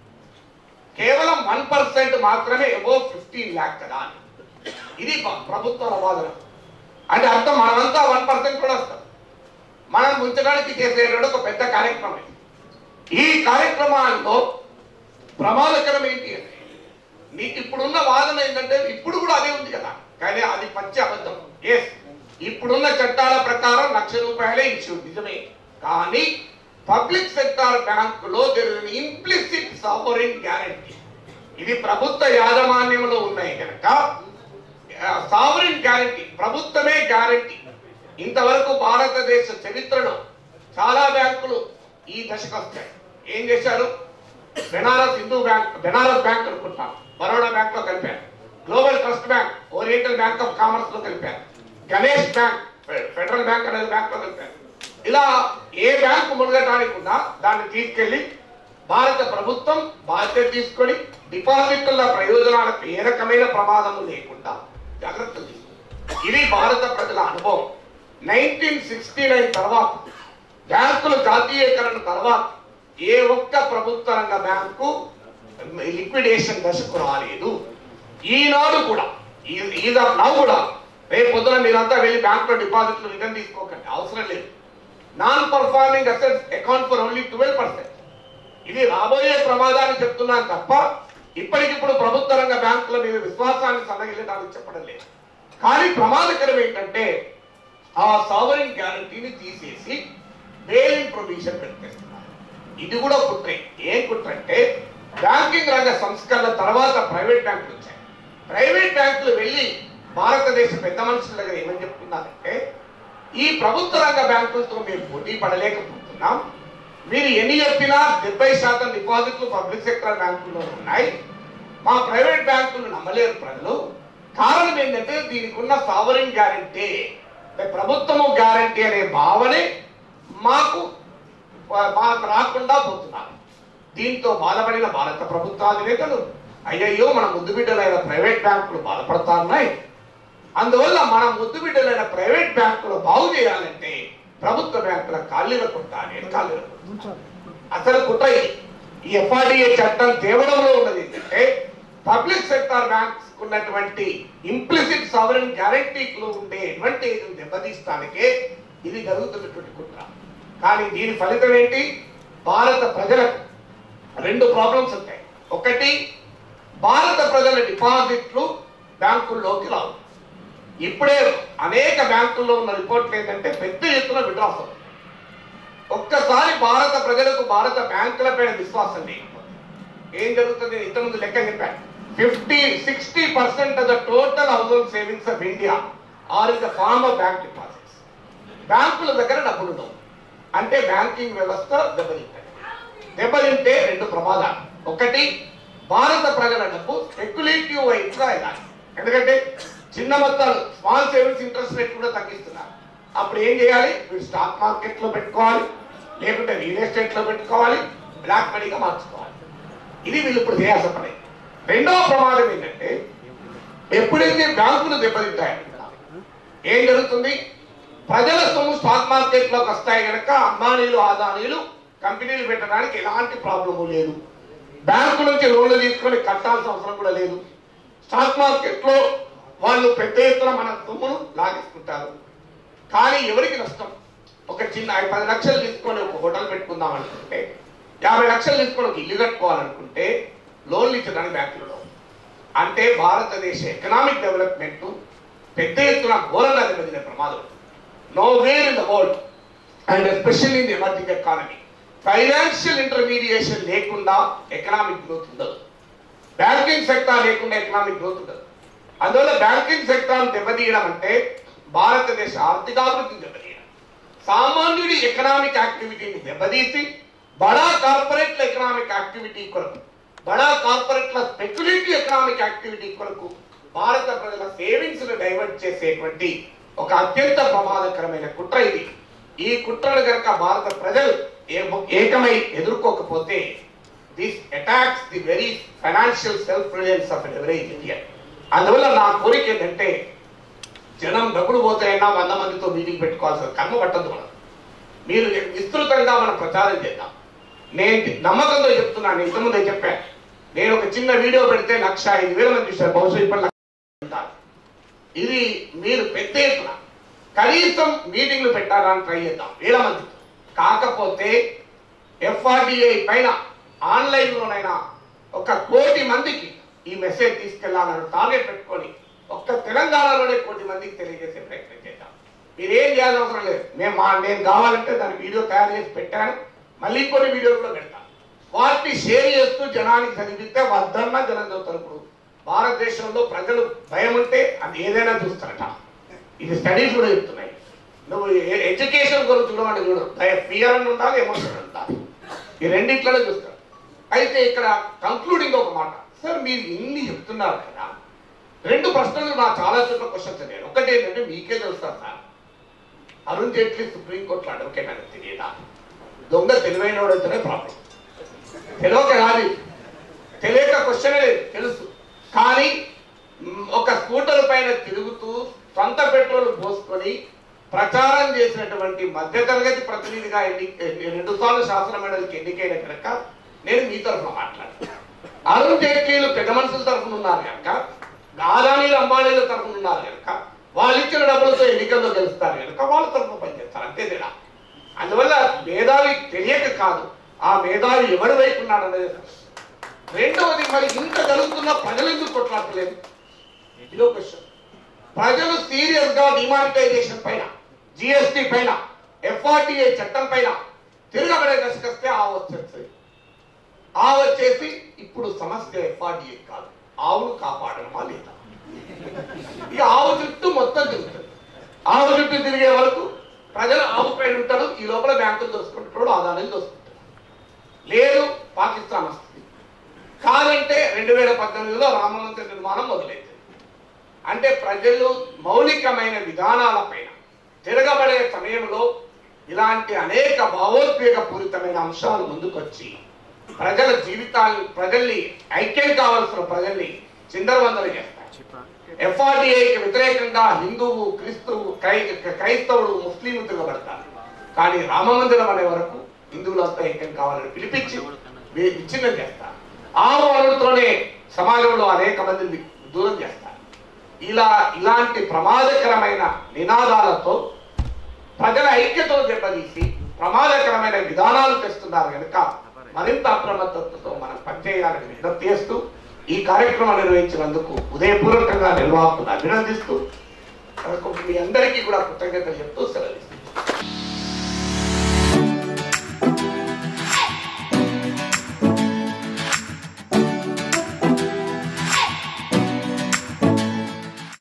కేవలం వన్ పర్సెంట్ మాత్రమే ఎబో ఫిఫ్టీన్ ల్యాక్ కదా అని ఇది ప- ప్రభుత్వాల వాదన అంటే అర్థం మనమంతా వన్ పర్సెంట్ కూడా వస్తాం మనం ఉంచడానికి చేసేటువంటి ఒక పెద్ద కార్యక్రమం ఇది. ఈ కార్యక్రమాల్లో ప్రమాదకరం ఏంటి అంటే నీకు ఇప్పుడున్న వాదన ఏంటంటే ఇప్పుడు కూడా అదే ఉంది కదా కానీ అది పచ్చి అబద్ధం ఎస్ ఇప్పుడున్న చట్టాల ప్రకారం లక్ష రూపాయలే ఇన్సూర్ నిజమే కానీ పబ్లిక్ సెక్టార్ బ్యాంకులో ఇంప్లిసిట్ సావరిన్ గ్యారంటీ ఇది ప్రభుత్వ యాజమాన్యంలో ఉన్నాయి కనుక సావరిన్ గ్యారంటీ ప్రభుత్వమే గ్యారంటీ ఇంతవరకు భారతదేశ చరిత్రలో చాలా బ్యాంకులు ఈ దశకు వస్తాయి ఏం చేశారు బెనారస్ హిందూ బ్యాంక్ బెనారస్ బ్యాంక్ అనుకుంటున్నాం బరోడా బ్యాంక్ లో కలిపారు global trust bank oriental bank of commerce లో కలిపారు గణేష్ బ్యాంక్ ఫె- ఫెడరల్ బ్యాంక్ అనేది బ్యాంక్ లో కలిపారు ఇలా ఏ బ్యాంకు మునగటానికి ఉన్నా దాన్ని తీసుకెళ్లి భారత ప్రభుత్వం బాధ్యత తీసుకొని డిపాజిట్ల ప్రయోజనాలకు ఏ రకమైన ప్రమాదము లేకుండా జాగ్రత్తలు తీసుకుంది ఇది భారత ప్రజల అనుభవం నైన్టీన్ సిక్స్టీ నైన్ తర్వాత బ్యాంకుల జాతీయకరణ తర్వాత ఏ ఒక్క ప్రభుత్వ రంగ బ్యాంకు లిక్విడేషన్ దశకు రాలేదు ఈనాడు కూడా ఈజ్ ఆఫ్ నౌ కూడా రేపు పొద్దున మీరంతా వెళ్ళి బ్యాంకులో డిపాజిట్లు రిటర్న్ తీసుకోకండి అవసరం లేదు non performing assets account for only twelve percent ఇది రాబోయే ప్రమాదాన్ని చెప్తున్నాను తప్ప ఇప్పటికిప్పుడు ప్రభుత్వ రంగ బ్యాంకుల మీద విశ్వాసాన్ని సన్నగిల్లడానికి చెప్పడం లేదు కానీ ప్రమాదకరం ఏంటంటే ఆ సావరిన్ గ్యారంటీని తీసేసి బెయిలింగ్ ప్రొవిజన్ పెట్టేస్తున్నారు ఇది కూడా కుట్రే ఏం కుట్ర అంటే బ్యాంకింగ్ రంగ సంస్కరణ తర్వాత ప్రైవేట్ బ్యాంకులు వచ్చాయి ప్రైవేట్ బ్యాంకులు వెళ్ళి భారతదేశ పెద్ద మనుషుల దగ్గర ఏమని చెప్తున్నారంటే ఈ ప్రభుత్వ రంగ బ్యాంకులతో మేము పోటీ పడలేకపోతున్నాం మీరు ఎన్ని చెప్పినా డెబ్బై శాతం డిపాజిట్లు పబ్లిక్ సెక్టర్ బ్యాంకుల్లో ఉన్నాయి మా ప్రైవేట్ బ్యాంకులు నమ్మలేరు ప్రజలు కారణం ఏంటంటే దీనికి ఉన్న సావరిన్ గ్యారంటీ ప్రభుత్వము గ్యారంటీ అనే భావనే మాకు మాకు రాకుండా పోతున్నారు దీంతో బాధపడిన భారత ప్రభుత్వాధినేతలు అయ్యయ్యో మన ముద్దు బిడ్డలైన ప్రైవేట్ బ్యాంకులు బాధపడతా ఉన్నాయి అందువల్ల మన ముద్దు బిడ్డలైన ప్రైవేట్ బ్యాంకులు బాగు చేయాలంటే ప్రభుత్వ బ్యాంకుల కాళ్ళీల కొట్టాలి కాళ్ళీల కొట్టాలి అసలు కుట్ర ఇది. ఈ ఎఫ్ఆర్డిఏ చట్టం తేవడంలో ఉన్నది ఏంటంటే పబ్లిక్ సెక్టార్ బ్యాంక్స్ ఉన్నటువంటి ఇంప్లిసిట్ సావరెన్ గ్యారంటీలో ఉండే అడ్వాంటేజ్ దెబ్బతీస్తానికే ఇది జరుగుతున్నటువంటి కుట్ర కానీ దీని ఫలితం ఏంటి భారత ప్రజలకు రెండు ప్రాబ్లమ్స్ ఉంటాయి ఒకటి భారత ప్రజల డిపాజిట్లు బ్యాంకుల్లోకి రావు ఇప్పుడే అనేక బ్యాంకుల్లో ఉన్న రిపోర్ట్లు ఏంటంటే పెద్ద ఎత్తున విడ్రాస్ అవుతుంది ఒక్కసారి భారత ప్రజలకు భారత బ్యాంకుల పైన విశ్వాసం లేకపోతే ఏం జరుగుతుంది నేను ఇంతకుముందు లెక్క చెప్పాను fifty sixty percent of the total household savings of India are in the form of bank deposits బ్యాంకుల దగ్గర డబ్బులు ఉండవు అంటే బ్యాంకింగ్ వ్యవస్థ దెబ్బతింటుంది దెబ్బతింటే రెండు ప్రమాదాలు ఒకటి భారత ప్రజల డబ్బు స్పెక్యులేటివ్ వైపుగా వెళ్ళాలి ఎందుకంటే చిన్న మొత్తాలు స్మాల్ సేవింగ్స్ ఇంట్రెస్ట్ రేట్ కూడా తగ్గిస్తున్నారు అప్పుడు ఏం చేయాలి మీరు స్టాక్ మార్కెట్ లో పెట్టుకోవాలి లేకుంటే రియల్ ఎస్టేట్ లో పెట్టుకోవాలి బ్లాక్ మనీగా మార్చుకోవాలి ఇది వీళ్ళు ఇప్పుడు చేయాల్సిన పని రెండవ ప్రమాదం ఏంటంటే ఎప్పుడైతే బ్యాంకులు దెబ్బతింటాయంటే ఏం జరుగుతుంది ప్రజల సొమ్ము స్టాక్ మార్కెట్ లోకి వస్తాయి కనుక అంబానీలు ఆదానీలు కంపెనీలు పెట్టడానికి ఎలాంటి ప్రాబ్లము లేదు బ్యాంకు నుంచి లోన్లు తీసుకొని కట్టాల్సిన అవసరం కూడా లేదు స్టాక్ మార్కెట్ లో వాళ్ళు పెద్ద ఎత్తున మన సొమ్మును లాగేసుకుంటారు కానీ ఎవరికి నష్టం ఒక చిన్న ఐదు పది లక్షలు తీసుకొని ఒక హోటల్ పెట్టుకుందాం అనుకుంటే యాభై లక్షలు తీసుకొని ఒక ఇల్లు కట్టుకోవాలనుకుంటే లోన్లు ఇచ్చడానికి బ్యాంకులలో అంటే భారతదేశ ఎకనామిక్ డెవలప్మెంట్ పెద్ద ఎత్తున ఘోరంగా దెబ్బతినే ప్రమాదం nowhere in the world and especially in the emerging economy financial intermediation లేకుండా ఎకనామిక్ గ్రోత్ ఉండదు బ్యాంకింగ్ సెక్టార్ లేకుండా ఎకనామిక్ గ్రోత్ ఉండదు అందువల్ల బ్యాంకింగ్ సెక్టార్ దెబ్బతీయడం అంటే భారతదేశ ఆర్థికాభివృద్ధిని దెబ్బతీయడం సామాన్యుడి ఎకనామిక్ యాక్టివిటీని దెబ్బతీసి బడా కార్పొరేట్ల ఎకనామిక్ యాక్టివిటీ కొరకు బడా కార్పొరేట్ల స్పెక్యులేటివ్ ఎకనామిక్ యాక్టివిటీ కొరకు భారత ప్రజల సేవింగ్స్ ను డైవర్ట్ చేసేటువంటి ఒక అత్యంత ప్రమాదకరమైన కుట్ర ఇది ఈ కుట్రను కనుక భారత ప్రజలు ఏ- ఏకమై ఎదుర్కోకపోతే this attacks the very financial self reliance of average Indian అందువల్ల నా కోరిక ఏంటంటే జనం డబ్బులు పోతాయన్నా వంద మందితో మీటింగ్ పెట్టుకోవాల్సిన కర్మ పట్టదు మనం మీరు విస్తృతంగా మనం ప్రచారం చేద్దాం నేను నమ్మకంతో చెప్తున్నాను నేను ఇంతకుముందే చెప్పాను నేను ఒక చిన్న వీడియో పెడితే లక్ష ఐదు వేల మంది చూశారు బహుశా ఇప్పుడు లక్ష ఉంటారు. ఇది మీరు పెద్ద ఎత్తున కనీసం మీటింగ్లు పెట్టాలని ట్రై చేద్దాం వేల మంది కాకపోతే ఎఫ్ఆర్డిఐ పైన ఆన్లైన్లోనైనా ఒక కోటి మందికి ఈ మెసేజ్ తీసుకెళ్లాలని టార్గెట్ పెట్టుకొని ఒక్క తెలంగాణలోనే కోటి మందికి తెలియజేసే ప్రయత్నం చేద్దాం మీరు ఏం చేయాల్సిన అవసరం లేదు మేము మా నేను కావాలంటే దాని వీడియో తయారు చేసి పెట్టాను మళ్ళీ కొన్ని వీడియోలు కూడా పెడతాను వాటిని షేర్ చేస్తూ జనానికి చదివిస్తే వద్దన్నా జనం చదువుతారు ఇప్పుడు భారతదేశంలో ప్రజలు భయం ఉంటే అది ఏదైనా చూస్తారట ఇది స్టడీస్ కూడా చెప్తున్నాయి నువ్వు ఎడ్యుకేషన్ గురించి చూడమంటే చూడు ఫియర్ అని ఉండాలి ఎమోషన్ అని ఉండాలి ఈ రెండిట్లోనే చూస్తారు అయితే ఇక్కడ కంక్లూడింగ్ ఒక మాట సార్ మీరు ఇన్ని చెప్తున్నారు కదా రెండు ప్రశ్నలు నా చాలా చోట్ల క్వశ్చన్స్ అడిగాను ఒకటి ఏంటంటే మీకే తెలుసా సార్ అరుణ్ జైట్లీ సుప్రీంకోర్టులో అడ్వకేట్ అని తెలియదా దొంగ తెలివైన వాడైతేనే ప్రాబ్లం తెలియక కాదు తెలియక క్వశ్చన్ లేదు తెలుసు కానీ మ్, ఒక స్కూటర్ పైన తిరుగుతూ సొంత పెట్రోల్ పోసుకొని ప్రచారం చేసినటువంటి మధ్యతరగతి ప్రతినిధిగా ఎన్ని రెండు సార్లు శాసన మండలికి ఎన్నికైన కనుక నేను మీ తరఫున మాట్లాడతాను అరుణ్ జైట్లీలు పెద్ద మనుషుల తరఫున ఉన్నారు కనుక ఆదానీలు అంబానీల తరఫున ఉన్నారు కనుక వాళ్ళు ఇచ్చిన డబ్బులతో ఎన్నికల్లో గెలుస్తారు కనుక వాళ్ళ తరఫున పనిచేస్తారు అంతే తేడా అందువల్ల భేదాలు తెలియక కాదు ఆ మేధావి ఎవరి వైపు ఉన్నాడు అనేది సమస్య. రెండవది మరి ఇంత జరుగుతున్న ప్రజలు ఎందుకు కొట్లాడలేదు ఇది ఒక క్వశ్చన్ ప్రజలు సీరియస్ గా డిమానిటైజేషన్ పైన జిఎస్టి పైన ఎఫ్ఆర్టీఏ చట్టం పైన తిరగబడే దశకొస్తే ఆ వచ్చేస్తుంది ఆ వచ్చేసి ఇప్పుడు సమస్య ఎఫ్ఆర్టీఏ కాదు ఆవును కాపాడడమా లేదా ఇక ఆవు చుట్టూ మొత్తం తిరుగుతుంది ఆవు చుట్టూ తిరిగే వరకు ప్రజలు ఆవు పైన ఉంటారు ఈ లోపల బ్యాంకులు దోసుకుంటాడు ఆదాయం దోసుకుంటారు లేదు పాకిస్తాన్ వస్తుంది కాదంటే రెండు వేల పద్దెనిమిదిలో రామమంత్రి నిర్మాణం మొదలైంది అంటే ప్రజలు మౌలికమైన విధానాలపైన తిరగబడే సమయంలో ఇలాంటి అనేక భావోద్వేగ పూరితమైన అంశాలు ముందుకొచ్చి ప్రజల జీవితాలు ప్రజల్ని ఐక్యం కావాల్సిన ప్రజల్ని చిందరవందలు చేస్తాయి ఎఫ్ఆర్డిఐకి వ్యతిరేకంగా హిందువు క్రీస్తువు క్రై క్రైస్తవుడు ముస్లింలు తిరగబడతారు కానీ రామ మందిరం అనే వరకు హిందువులంతా ఐక్యం కావాలని పిలిపించి వీ- విచ్ఛిన్నం చేస్తారు ఆ వలనతోనే సమాజంలో అనేక మందిని దూరం చేస్తారు ఇలా ఇలాంటి ప్రమాదకరమైన నినాదాలతో ప్రజల ఐక్యతను దెబ్బతీసి ప్రమాదకరమైన విధానాలు తెస్తున్నారు కనుక మరింత అప్రమత్తతతో మనం పనిచేయాలని విజ్ఞప్తి చేస్తూ ఈ కార్యక్రమం నిర్వహించినందుకు ఉదయపూర్వకంగా నిర్వాహకులను అభినందిస్తూ మీ అందరికీ కూడా కృతజ్ఞతలు చెప్తూ సెలవు